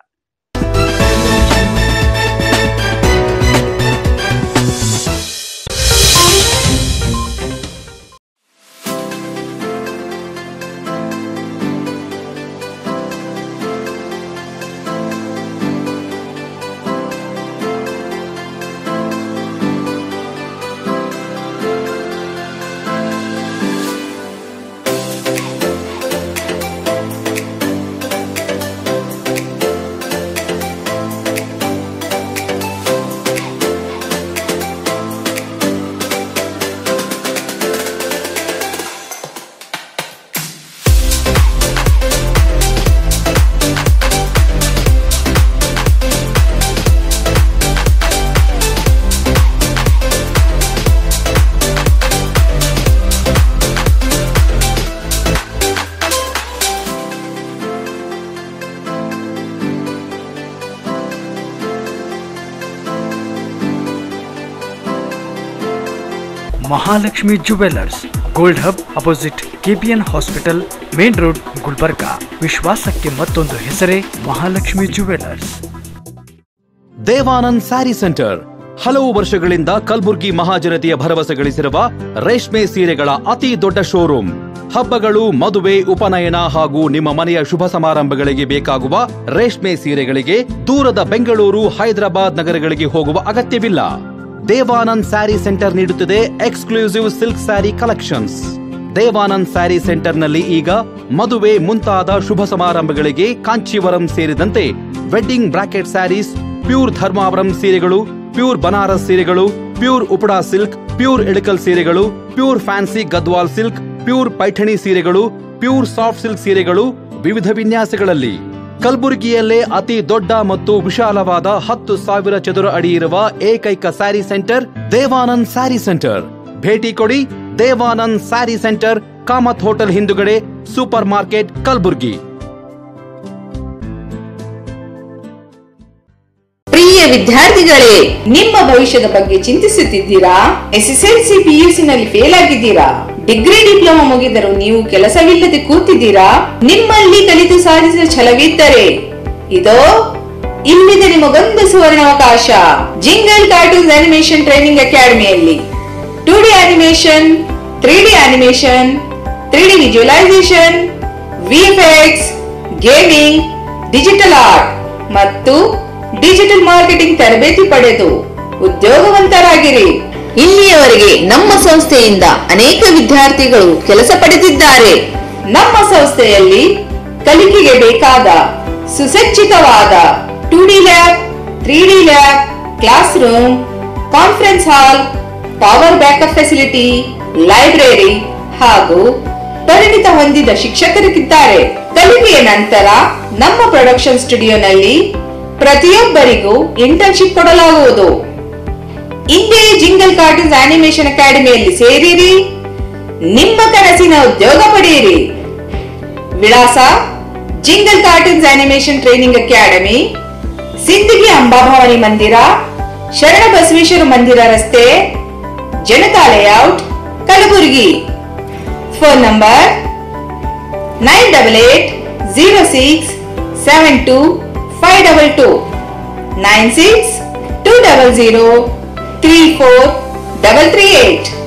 Mahalakshmi jewellers gold hub opposite KPN hospital main road Gulbarga ವಿಶ್ವಾಸಕ್ಕೆ ಮತ್ತೊಂದು ಹೆಸರೇ ಮಹಾಲಕ್ಷ್ಮಿ ಜುವೆಲ್ಲರ್ಸ್ ದೇವಾನಂದ್ ಸ್ಯಾರಿ ಸೆಂಟರ್ ಹಲವು ವರ್ಷಗಳಿಂದ ಕಲ್ಬುರ್ಗಿ ಮಹಾಜನತೆಯ ಭರವಸೆ ಗಳಿಸಿರುವ ರೇಷ್ಮೆ ಸೀರೆಗಳ ಅತಿ ದೊಡ್ಡ ಶೋರೂಮ್ ಹಬ್ಬಗಳು ಮದುವೆ ಉಪನಯನ ಹಾಗೂ ನಿಮ್ಮ ಮನೆಯ ಶುಭ ಸಮಾರಂಭಗಳಿಗೆ ಬೇಕಾಗುವ ರೇಷ್ಮೆ ಸೀರೆಗಳಿಗೆ ದೂರದ ಬೆಂಗಳೂರು ಹೈದರಾಬಾದ್ ನಗರಗಳಿಗೆ ಹೋಗುವ ಅಗತ್ಯವಿಲ್ಲ ದೇವಾನಂದ್ ಸ್ಯಾರಿ ಸೆಂಟರ್ ನೀಡುತ್ತಿದೆ exclusive silk sari collections Devanand sari ಸೆಂಟರ್ನಲ್ಲಿ ಈಗ ಮದುವೆ ಮುಂತಾದ ಶುಭ ಸಮಾರಂಭಗಳಿಗೆ ಕಾಂಚೀವರಂ ಸೇರಿದಂತೆ wedding bracket saris pure Dharmavaram ಸೀರೆಗಳು ಪ್ಯೂರ್ ಬನಾರಸ್ ಸೀರೆಗಳು pure Uppada silk pure Ilkal ಸೀರೆಗಳು pure fancy Gadwal silk pure Paithani ಸೀರೆಗಳು ಪ್ಯೂರ್ ಸಾಫ್ಟ್ ಸಿಲ್ಕ್ ಸೀರೆಗಳು ವಿವಿಧ ವಿನ್ಯಾಸಗಳಲ್ಲಿ ಕಲಬುರಗಿಯಲ್ಲೇ ಅತಿ ದೊಡ್ಡ ಮತ್ತು ವಿಶಾಲವಾದ ಹತ್ತು ಸಾವಿರ ಚದುರ ಅಡಿ ಇರುವ ಏಕೈಕ ಸ್ಯಾರಿ ಸೆಂಟರ್ ದೇವಾನಂದ್ ಸ್ಯಾರಿ ಸೆಂಟರ್ ಭೇಟಿ ಕೊಡಿ ದೇವಾನಂದ್ ಸ್ಯಾರಿ ಸೆಂಟರ್ ಕಾಮತ್ ಹೋಟೆಲ್ ಹಿಂದುಗಡೆ ಸೂಪರ್ ಮಾರ್ಕೆಟ್ ಕಲಬುರ್ಗಿ ಪ್ರಿಯ ವಿದ್ಯಾರ್ಥಿಗಳೇ ನಿಮ್ಮ ಭವಿಷ್ಯದ ಬಗ್ಗೆ ಚಿಂತಿಸುತ್ತಿದ್ದೀರಾ ಎಸ್ಎಸ್ಎಲ್ಸಿ ಪಿಯುಸಿ ನಲ್ಲಿ ಫೇಲ್ ಆಗಿದ್ದೀರಾ ಡಿಗ್ರಿ ಡಿಪ್ಲೊಮಾ ಮುಗಿದರೂ ನೀವು ಕೆಲಸವಿಲ್ಲದೆ ಕೂತಿದ್ದೀರಾ ನಿಮ್ಮಲ್ಲಿ ಕಲಿತು ಸಾಧಿಸಿದ ಛಲವಿದ್ದರೆ ಇದೋ ಇಲ್ಲಿದೆ ನಿಮಗೊಂದು ಸುವರ್ಣಾವಕಾಶ ಜಿಂಗಲ್ ಕಾರ್ಟೂನ್ಸ್ ಅನಿಮೇಷನ್ ಟ್ರೈನಿಂಗ್ ಅಕಾಡೆಮಿಯಲ್ಲಿ two D animation three D animation three D visualisation VFX gaming digital art ಮತ್ತು ಡಿಜಿಟಲ್ ಮಾರ್ಕೆಟಿಂಗ್ ತರಬೇತಿ ಪಡೆದು ಉದ್ಯೋಗವಂತರಾಗಿರಿ ಇಲ್ಲಿಯವರೆಗೆ ನಮ್ಮ ಸಂಸ್ಥೆಯಿಂದ ಅನೇಕ ವಿದ್ಯಾರ್ಥಿಗಳು ಕೆಲಸ ಪಡೆದಿದ್ದಾರೆ ನಮ್ಮ ಸಂಸ್ಥೆಯಲ್ಲಿ ಕಲಿಕೆಗೆ ಬೇಕಾದ ಸುಸಜ್ಜಿತವಾದ two D lab three D lab class room conference hall power backup facility library ಹಾಗೂ ಪರಿಣಿತ ಹೊಂದಿದ ಶಿಕ್ಷಕರಿದ್ದಾರೆ ಕಲಿಕೆಯ ನಂತರ ನಮ್ಮ ಪ್ರೊಡಕ್ಷನ್ ಸ್ಟುಡಿಯೋನಲ್ಲಿ ಪ್ರತಿಯೊಬ್ಬರಿಗೂ ಇಂಟರ್ನ್ಶಿಪ್ ಕೊಡಲಾಗುವುದು ಇಂದೇ ಜಿಂಗಲ್ ಕಾರ್ಟೂನ್ಸ್ ಅನಿಮೇಷನ್ ಅಕಾಡೆಮಿಯಲ್ಲಿ ಸೇರಿರಿ ನಿಮ್ಮ ಕನಸಿನ ಉದ್ಯೋಗ ಪಡೆಯಿರಿ ವಿಳಾಸ jingle cartoons animation training academy Sindagi Ambabhavani ಮಂದಿರ ಶರಣ ಬಸವೇಶ್ವರ ಮಂದಿರ ರಸ್ತೆ Janata layout Kalaburagi phone number nine double eight zero six seven two five double two nine six two double zero three four double three eight